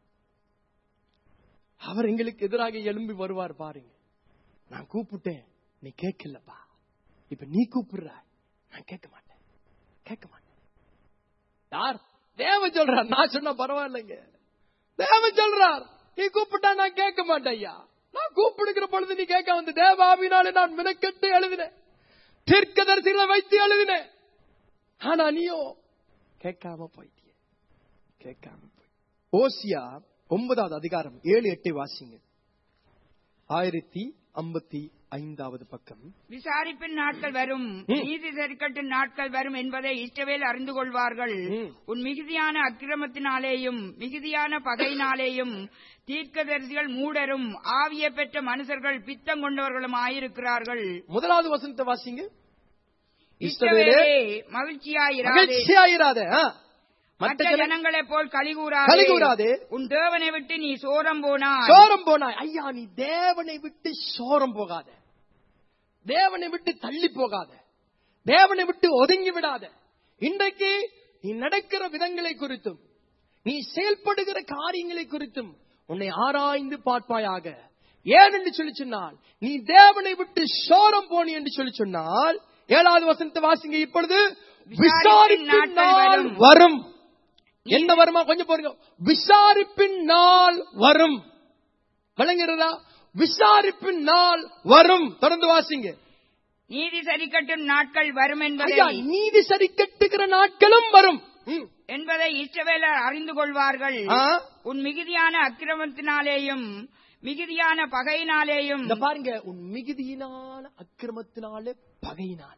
அவர் எங்களுக்கு எதிராக எழும்பி வருவார் பாருங்க நான் கூப்பிட்டேன் நீ கேட்கலப்பா இப்ப நீ கூப்பிடுற நான் கேட்க மாட்டேன் கேட்க மாட்டேன் யார் தேவ சொல்றார் நான் சொன்ன பரவாயில்லைங்க தேவ சொல்றார் நீ கூப்பிட்டா நான் கேட்க மாட்டேன் ஐயா நான் கூப்பிடுகிற பொழுது நீ கேட்க வந்து தேவாவினாலே நான் மினக்கெட்டு எழுதினேன் தீர்க்கதரிசிகளை வைத்து எழுதினேன் ஆனா நீயோ கேட்காம போயிட்டிய கேட்காம போய் ஓசியா ஒன்பதாவது அதிகாரம் ஏழு எட்டை வாசிங்க ஆயிரத்தி ஐம்பத்தி ஐந்தாவது பக்கம் விசாரிப்பின் நாட்கள் வரும் ம். நீதி சரிக்கட்டின் நாட்கள் வரும் என்பதை இஷ்டவேல் அறிந்து கொள்வார்கள் ம். உன் மிகுதியான அக்கிரமத்தினாலேயும் மிகுதியான பகையினாலேயும் தீர்க்கதரிசிகள் மூடரும் ஆவிய பெற்ற மனுஷர்கள் பித்தம் கொண்டவர்களும் ஆயிருக்கிறார்கள் முதலாவது வசனத்தை வாசிங்க இஷ்டவேலே இஷ்டவேலே மகிழ்ச்சியாயிராதே மகிழ்ச்சியாயிராத ஆ. மற்ற மற்ற ஜன- ஜனங்களைப் போல் கலிகூராதே. கலிகூராதே உன் தேவனை விட்டு நீ சோரம் போனாய் சோரம் போனாய் ஐயா நீ தேவனை விட்டு சோரம் போகாத தேவனை விட்டு தள்ளி போகாத தேவனை விட்டு ஒதுங்கி விடாத இன்றைக்கு நீ நடக்கிற விதங்களை குறித்தும் நீ செயல்படுகிற காரியங்களை குறித்தும் உன்னை ஆராய்ந்து பார்ப்பாயாக ஏன் என்று சொல்லி சொன்னால் நீ தேவனை விட்டு சோரம் போனி என்று சொல்லி சொன்னால் ஏழாவது வசனத்தை வாசிங்க இப்பொழுது விசாரிப்பின் நாள் வரும் என்ன வருமா கொஞ்சம் பாருங்க விசாரிப்பின் நாள் வரும் விளங்குகிறதா விசாரிப்பின் நாள் வரும் தொடர்ந்து வாசிங்க நீதி சரிக்கட்டும் நாட்கள் வரும் என்பதை ஐயா நீதி சரி கட்டுகிற நாட்களும் வரும் ம். என்பதை இஷ்டவேலர் அறிந்து கொள்வார்கள் ஆ? உன் மிகுதியான அக்கிரமத்தினாலேயும் மிகுதியான பகையினாலேயும் இந்த பாருங்க உன் மிகுதியினால அக்கிரமத்தினால பகையினால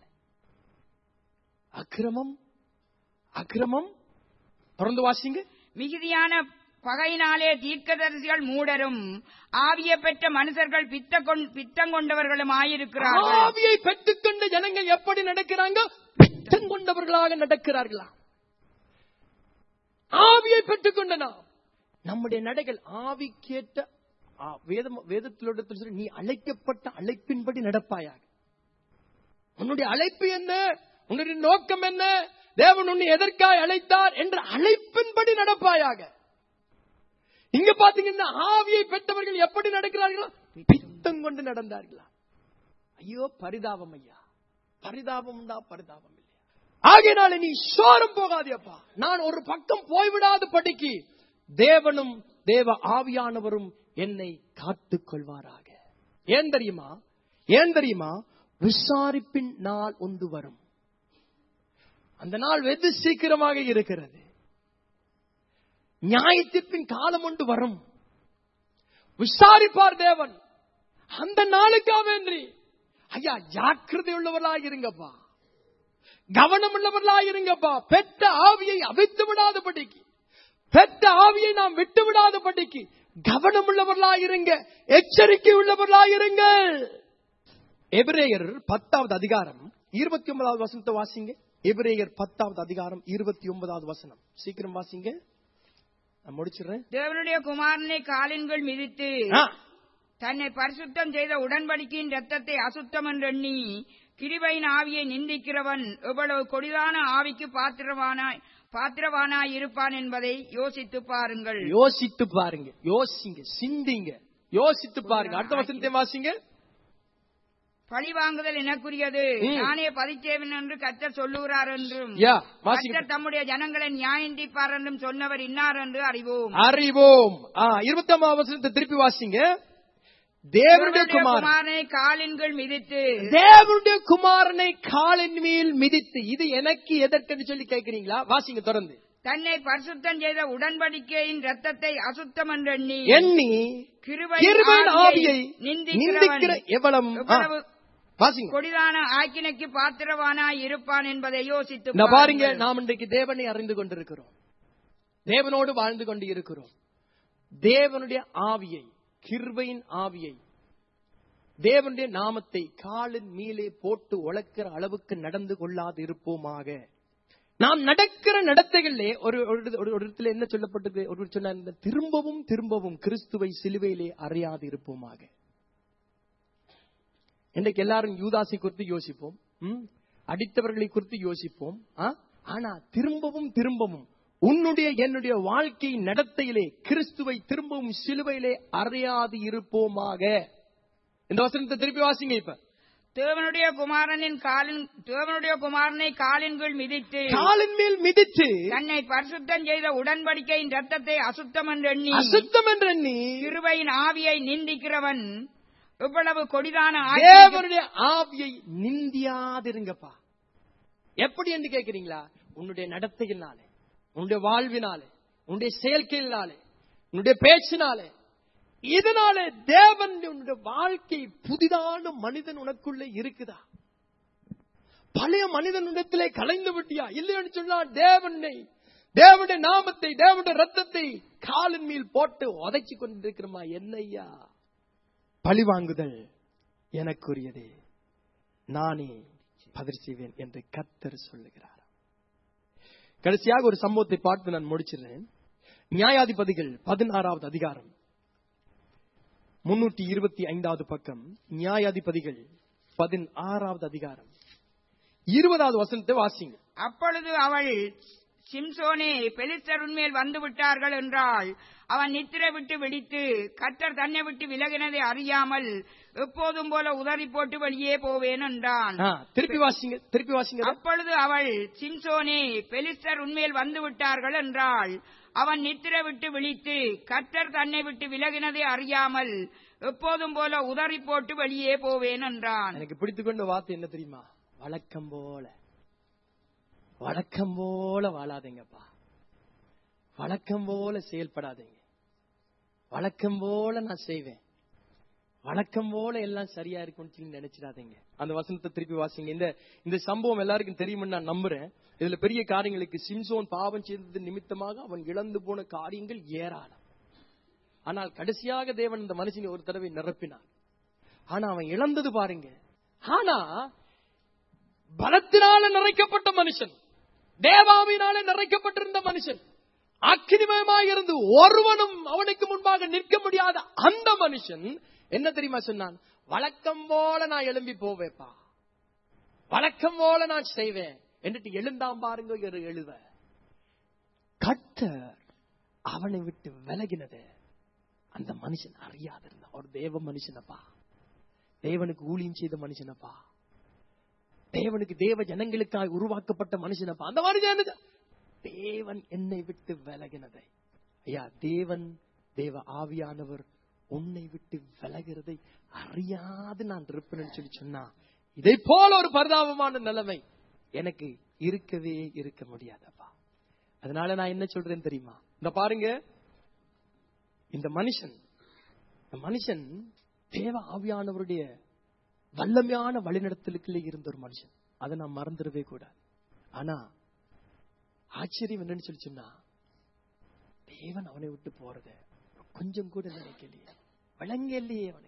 அக்கிரமம் அக்கிரமம் தொடர்ந்து வாசிங்க மிகுதியான பகையினாலே தீர்க்கதரிசிகள் மூடரும் ஆவிய பெற்ற மனுஷர்கள் பித்த கொண்- பித்தம் கொண்டவர்களும் ஆயிருக்கிறார்கள் ஆவியை பெற்றுக்கொண்ட ஜனங்கள் எப்படி நடக்கிறாங்க பித்தம் கொண்டவர்களாக நடக்கிறார்களா ஆவியை பெற்றுக்கொண்ட நாம் நம்முடைய நடைகள் ஆவிக்கேற்ற ஆ, வேதம் வேதத்திலோட சொல்லி, நீ அழைக்கப்பட்ட அழைப்பின்படி நடப்பாயாக உன்னுடைய அழைப்பு என்ன உன்னுடைய நோக்கம் என்ன தேவன் உன்னை எதற்காய் அழைத்தார் என்ற அழைப்பின்படி நடப்பாயாக இங்க பாத்தீங்கன்னா ஆவியை பெற்றவர்கள் எப்படி நடக்கிறார்களோ பித்தம் கொண்டு நடந்தார்களா ஐயோ பரிதாபம் ஐயா பரிதாபம் உண்டா பரிதாபம் இல்லையா ஆகையினால நீ சோரம் போகாதேப்பா நான் ஒரு பக்கம் போய்விடாத படிக்கு தேவனும் தேவ ஆவியானவரும் என்னை காத்துக் கொள்வாராக ஏன் தெரியுமா ஏன் தெரியுமா விசாரிப்பின் நாள் ஒன்று வரும் அந்த நாள் வெகு சீக்கிரமாக இருக்கிறது நியாயத்திற்பின் காலம் ஒன்று வரும் விசாரிப்பார் தேவன் அந்த நாளுக்காக வேண்டி ஐயா ஜாக்கிரதை உள்ளவர்களாக இருங்கப்பா கவனம் உள்ளவர்களாக இருங்கப்பா பெற்ற ஆவியை அவித்து விடாதபடிக்கு பெத்த ஆவியை நாம் விட்டு விடாதபடிக்கு கவனம் உள்ளவர்களாயிருங்க எச்சரிக்கை உள்ளவர்களாயிருங்கள் எபிரேயர் பத்தாவது அதிகாரம் இருபத்தி ஒன்பதாவது வசனத்தை வாசிங்க எபிரேயர் பத்தாவது அதிகாரம் இருபத்தி ஒன்பதாவது வசனம் சீக்கிரம் வாசிங்க நான் முடிச்சிடுறேன் தேவனுடைய குமாரனை காலின்கள் மிதித்து ஆ, தன்னை பரிசுத்தம் செய்த உடன்படிக்கையின் ரத்தத்தை அசுத்தம் என்றெண்ணி கிருபையின் ஆவியை நிந்திக்கிறவன் எவ்வளவு கொடிதான ஆவிக்கு பாத்திரவானாய் பாத்திரவானாய் இருப்பான் என்பதை யோசித்து பாருங்கள் யோசித்து பாருங்க யோசிங்க சிந்திங்க யோசித்து பாருங்க அடுத்த வசனத்தை வாசிங்க பழி வாங்குதல் எனக்குரியது ம். நானே பதிச்சேவன் என்று கர்த்தர் சொல்லுகிறார் என்றும் யா வாசிங்க கர்த்தர் தம்முடைய ஜனங்களை நியாயந்திப்பார் என்றும் சொன்னவர் இன்னார் என்று அறிவோம் அறிவோம் ஆ, இருபத்தி ஒன்பதாம் வசனத்தை திருப்பி வாசிங்க தேவனுடைய தேவனுடைய குமாரன் குமாரனை காலின்கள் மிதித்து தேவனுடைய குமாரனை காலின் மேல் மிதித்து இது எனக்கு எதற்கென்று சொல்லி கேட்கிறீங்களா வாசிங்க தொடர்ந்து தன்னை பரிசுத்தம் செய்த உடன்படிக்கையின் ரத்தத்தை அசுத்தம் என்றெண்ணி எண்ணி கிருபையின் கிருபையின் ஆவியை நிந்திக்கிறவன் நிந்திக்கிற எவ்வளவு ஆ, எவ்வளவு வாசிங்க கொடிதான ஆக்கினைக்கு பாத்திரவானாய் இருப்பான் என்பதை யோசித்து இந்த பாருங்க பாருங்கள். நாம் இன்றைக்கு தேவனை அறிந்து கொண்டிருக்கிறோம் தேவனோடு வாழ்ந்து கொண்டு இருக்கிறோம் தேவனுடைய ஆவியை கிருபையின் ஆவியை தேவனுடைய நாமத்தை காலின் மீலே போட்டு உழைக்கிற அளவுக்கு நடந்து கொள்ளாது இருப்போமாக நாம் நடக்கிற நடத்தைகளிலே ஒரு ஒரு இடத்துல- ஒரு ஒரு இடத்துல என்ன சொல்லப்பட்டது ஒரு சொன்னார் இந்த திரும்பவும் திரும்பவும் கிறிஸ்துவை சிலுவையிலே அறியாது இருப்போமாக இன்றைக்கு எல்லாரும் யூதாசை குறித்து யோசிப்போம் ம்? அடித்தவர்களை குறித்து யோசிப்போம் ஆ? ஆனா திரும்பவும் திரும்பவும் உன்னுடைய என்னுடைய வாழ்க்கை நடத்தையிலே கிறிஸ்துவை திரும்பவும் சிலுவையிலே அறியாது இருப்போமாக இந்த வசனத்தை திருப்பி வாசிங்க இப்ப தேவனுடைய குமாரனின் காலின் தேவனுடைய குமாரனை காலின் கீழ் மிதித்து காலின் மேல் மிதித்து தன்னை பரிசுத்தம் செய்த உடன்படிக்கையின் ரத்தத்தை அசுத்தம் என்றெண்ணி அசுத்தம் என்று எண்ணி கிருபையின் ஆவியை நிந்திக்கிறவன் இவ்வளவு கொடிதான ஆக்கினைக்கு தேவனுடைய ஆவியை நிந்தியாதிருங்கப்பா எப்படி என்று கேட்கிறீங்களா உன்னுடைய நடத்தையினாலே உன்னுடைய வாழ்வினாலே உன்னுடைய செயற்கையினாலே உன்னுடைய பேச்சினாலே இதனாலே தேவன் உன்னுடைய வாழ்க்கை புதிதான மனிதன் உனக்குள்ளே இருக்குதா பழைய மனிதனிடத்திலே கலைந்து விட்டியா இல்லைன்னு சொன்னா தேவனை தேவனுடைய நாமத்தை தேவனுடைய ரத்தத்தை காலின் மேல் போட்டு உதைச்சு கொண்டிருக்கிறோமா என்னையா பழி வாங்குதல் எனக்குரியதே நானே பதில் செய்வேன் என்று கத்தர் சொல்லுகிறார் கடைசியாக ஒரு சம்பவத்தை பார்த்து நான் முடிச்சிடுறேன் நியாயாதிபதிகள் பதினாறாவது அதிகாரம் முன்னூற்றி இருபத்தி ஐந்தாவது பக்கம் நியாயாதிபதிகள் பதினாறாவது அதிகாரம் இருபதாவது வசனத்தை வாசிங்க அப்பொழுது அவள் சிம்சோனே பெலிஸ்தர் உன்மேல் வந்து விட்டார்கள் என்றால் அவன் நித்திரை விட்டு வெடித்து கர்த்தர் தன்னை விட்டு விலகினதை அறியாமல் எப்போதும் போல உதறி போட்டு வெளியே போவேன் என்றான் ஆ, திருப்பி வாசிங்க திருப்பி வாசிங்க அப்பொழுது அவள் சிம்சோனே பெலிஸ்தர் உன்மேல் வந்து விட்டார்கள் என்றால் அவன் நித்திரை விட்டு விழித்து கர்த்தர் தன்னை விட்டு விலகினதை அறியாமல் எப்போதும் போல உதறி போட்டு வெளியே போவேன் என்றான் எனக்கு பிடித்துக்கொண்ட வார்த்தை என்ன தெரியுமா வழக்கம் போல வழக்கம் போல வாழாதீங்கப்பா வழக்கம் போல செயல்படாதீங்க வழக்கம் போல நான் செய்வேன் வழக்கம் போல எல்லாம் சரியா இருக்கும்னு சொல்லி நினைச்சிடாதீங்க அந்த வசனத்தை திருப்பி வாசிங்க இந்த இந்த சம்பவம் எல்லாருக்கும் தெரியும்னு நான் நம்புறேன் இதுல பெரிய காரியங்களுக்கு சிம்சோன் பாவம் செய்தது நிமித்தமாக அவன் இழந்து போன காரியங்கள் ஏராளம் ஆனால் கடைசியாக தேவன் இந்த மனுஷனை ஒரு தடவை நிரப்பினார் ஆனா அவன் இழந்தது பாருங்க ஆனா பலத்தினால நிறைக்கப்பட்ட மனுஷன் தேவாவினால நிறைக்கப்பட்டிருந்த மனுஷன் அக்கினிமயமாய் இருந்து ஒருவனும் அவனுக்கு முன்பாக நிற்க முடியாத அந்த மனுஷன் என்ன தெரியுமா சொன்னான் வழக்கம் போல நான் எழும்பி போவேப்பா வழக்கம் போல நான் செய்வேன் എന്നിട്ട് எழுந்தாம் பாருங்க ஒரு எழுவ கத்தர் அவனை விட்டு விலகினது அந்த மனுஷன் அறியாதிருந்த ஒரு தேவ மனுஷனப்பா தேவனுக்கு ஊழியம் செய்த மனுஷனப்பா தேவனுக்கு தேவ ஜனங்களுக்காக உருவாக்கப்பட்ட மனுஷனப்பா அந்த மனுஷன் என்னது? தேவன் என்னை விட்டு விலகினதை ஐயா தேவன் தேவ ஆவியானவர் உன்னை விட்டு விலகிறதை அறியாது நான் இருப்பேன்னு சொல்லி சொன்னா இதை போல ஒரு பரிதாபமான நிலைமை எனக்கு இருக்கவே இருக்க முடியாதப்பா அதனால நான் என்ன சொல்றேன் தெரியுமா இந்த பாருங்க இந்த மனுஷன் இந்த மனுஷன் தேவ ஆவியானவருடைய வல்லமையான வழிநடத்தலுக்குள்ளே இருந்த ஒரு மனுஷன் அதை நான் மறந்துடவே கூடாது ஆனா ஆச்சரியம் என்னன்னு சொல்லி சொன்னா தேவன் அவனை விட்டு போறத கொஞ்சம் கூட நினைக்கலையே விளங்கலையே அவனுக்கு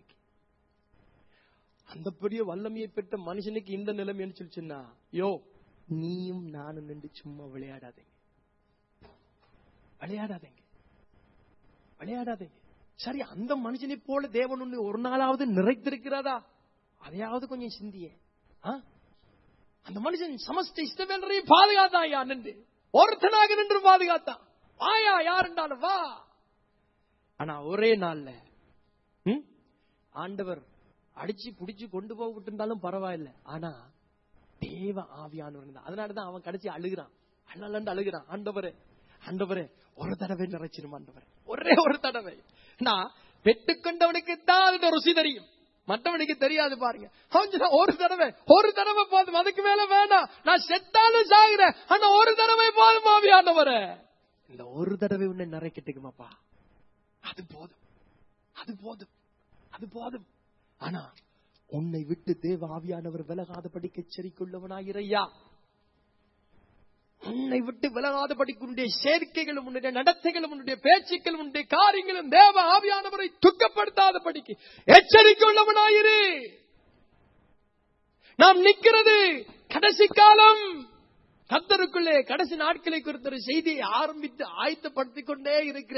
அந்த பெரிய வல்லமையை பெற்ற மனுஷனுக்கு இந்த நிலைமைன்னு சொல்லி சொன்னா யோ நீயும் நானும் நின்று சும்மா விளையாடாதீங்க விளையாடாதீங்க விளையாடாதீங்க சரி அந்த மனுஷனை போல தேவன் உன்னை ஒரு நாளாவது நிறைத்திருக்கிறதா அதையாவது கொஞ்சம் சிந்தியே ஆ? அந்த மனுஷன் சமஸ்த இஷ்டவேலரையும் பாதுகாத்தான் ஐயா நின்று ஒருத்தனாக நின்று பாதுகாத்தான் வாயா யாருண்டாலும் வா ஆனா ஒரே நாள்ல ம்? ஆண்டவர் அடிச்சு புடிச்சு கொண்டு போகிட்டு இருந்தாலும் பரவாயில்ல ஆனா தேவ ஆவியானவர் இருந்தா அதனாலதான் அவன் கடைசி அழுகிறான் அண்ணாண்டு அழுகிறான் ஆண்டவரே ஆண்டவரே ஒரு தடவை நிறைச்சிரும் ஆண்டவரே ஒரே ஒரு தடவை நான் பெற்றுக்கொண்டவனுக்கு தான் அதோட ருசி தெரியும் மற்றவனுக்கு தெரியாது பாருங்க அவன் சொன்னான், ஒரு தடவை ஒரு தடவை போதும் அதுக்கு மேல வேண்டாம் நான் செத்தாலும் சாகுறேன் ஆனா ஒரு தடவை போதும் ஆவியானவரே இந்த ஒரு தடவை உன்னை நிறைக்கட்டுக்குமாப்பா அது போதும் அது போதும் அது போதும் ஆனா உன்னை விட்டு தேவ ஆவியானவர் விலகாதபடிக்கு எச்சரிக்கையுள்ளவனாயிரையா உன்னை விட்டு விலகாதபடிக்கு உன்னுடைய சேர்க்கைகளும் உன்னுடைய நடத்தைகளும் உன்னுடைய பேச்சுக்களும் உன்னுடைய காரியங்களும் தேவ ஆவியானவரை துக்கப்படுத்தாதபடிக்கு எச்சரிக்கை உள்ளவனாயிரு நாம் நிக்கிறது கடைசி காலம் கத்தருக்குள்ளே கடைசி நாட்களை குறித்த ஒரு செய்தியை ஆரம்பித்து ஆயத்தப்படுத்திக் கொண்டே இருக்கிற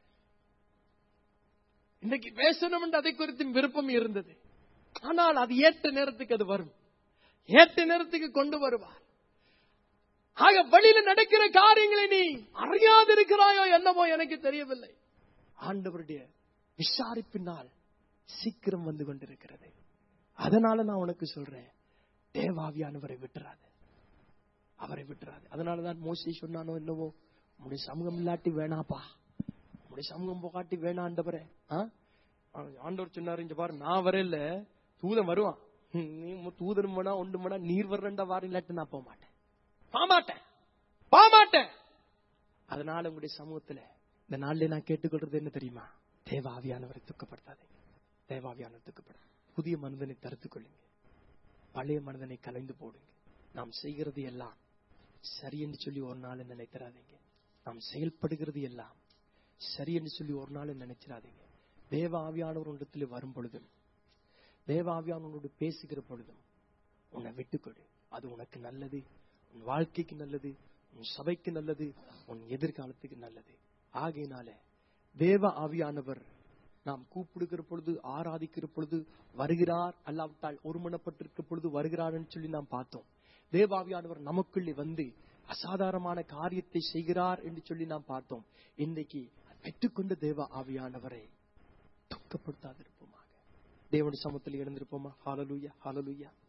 இன்னைக்கு பேசணும் என்று அதை குறித்து விருப்பம் இருந்தது ஆனால் அது ஏற்ற நேரத்துக்கு அது வரும் ஏற்ற நேரத்துக்கு கொண்டு வருவார் ஆக வழியில நடக்கிற காரியங்களை நீ அறியாதிருக்கிறாயோ என்னமோ எனக்கு தெரியவில்லை ஆண்டவருடைய விசாரிப்பினால் சீக்கிரம் வந்து கொண்டிருக்கிறது அதனால நான் உனக்கு சொல்றேன் தேவாவியானவரை விட்டுறாது அவரை விட்டுறாது அதனாலதான் மோசி சொன்னானோ என்னவோ உங்களுடைய சமூகம் இல்லாட்டி வேணாப்பா உங்களுடைய சமூகம் போகாட்டி வேணாண்டவரே ஆ? ஆண்டவர் சொன்னாரு இங்க பாரு நான் வரையில தூதன் வருவான் ஹம், நீ தூதன் வேணா ஒன்று வேணா நீர் வர்றண்டா வாரம் இல்லாட்டி நான் போக மாட்டேன் பாமாட்டேன் பாமாட்டேன் அதனால உங்களுடைய சமூகத்துல இந்த நாள்ல நான் கேட்டுக்கொள்றது என்ன தெரியுமா தேவாவியானவரை துக்கப்படுத்தாதீங்க தேவாவியானவர் துக்கப்பட புதிய மனிதனை தடுத்துக் கொள்ளுங்க பழைய மனிதனை கலைந்து போடுங்க நாம் செய்கிறது எல்லாம் சரி என்று சொல்லி ஒரு நாள் நினைத்திராதீங்க நாம் செயல்படுகிறது எல்லாம் சரி என்று சொல்லி ஒரு நாள் நினைச்சிடாதீங்க தேவ ஆவியானவர் இடத்துல வரும் பொழுதும் தேவ ஆவியானவரோடு பேசுகிற பொழுதும் உன்னை விட்டுக்கொடு அது உனக்கு நல்லது உன் வாழ்க்கைக்கு நல்லது உன் சபைக்கு நல்லது உன் எதிர்காலத்துக்கு நல்லது ஆகையினால தேவ ஆவியானவர் நாம் கூப்பிடுகிற பொழுது ஆராதிக்கிற பொழுது வருகிறார் அல்லாவிட்டால் ஒருமனப்பட்டிருக்கிற பொழுது வருகிறார் என்று சொல்லி நாம் பார்த்தோம் தேவாவியானவர் நமக்குள்ளே வந்து அசாதாரணமான காரியத்தை செய்கிறார் என்று சொல்லி நாம் பார்த்தோம் இன்னைக்கு பெற்றுக்கொண்ட தேவ ஆவியானவரை துக்கப்படுத்தாதிருப்போமாக தேவனுடைய சமத்தில் எழுந்திருப்போமா ஹாலலூயா ஹாலலூயா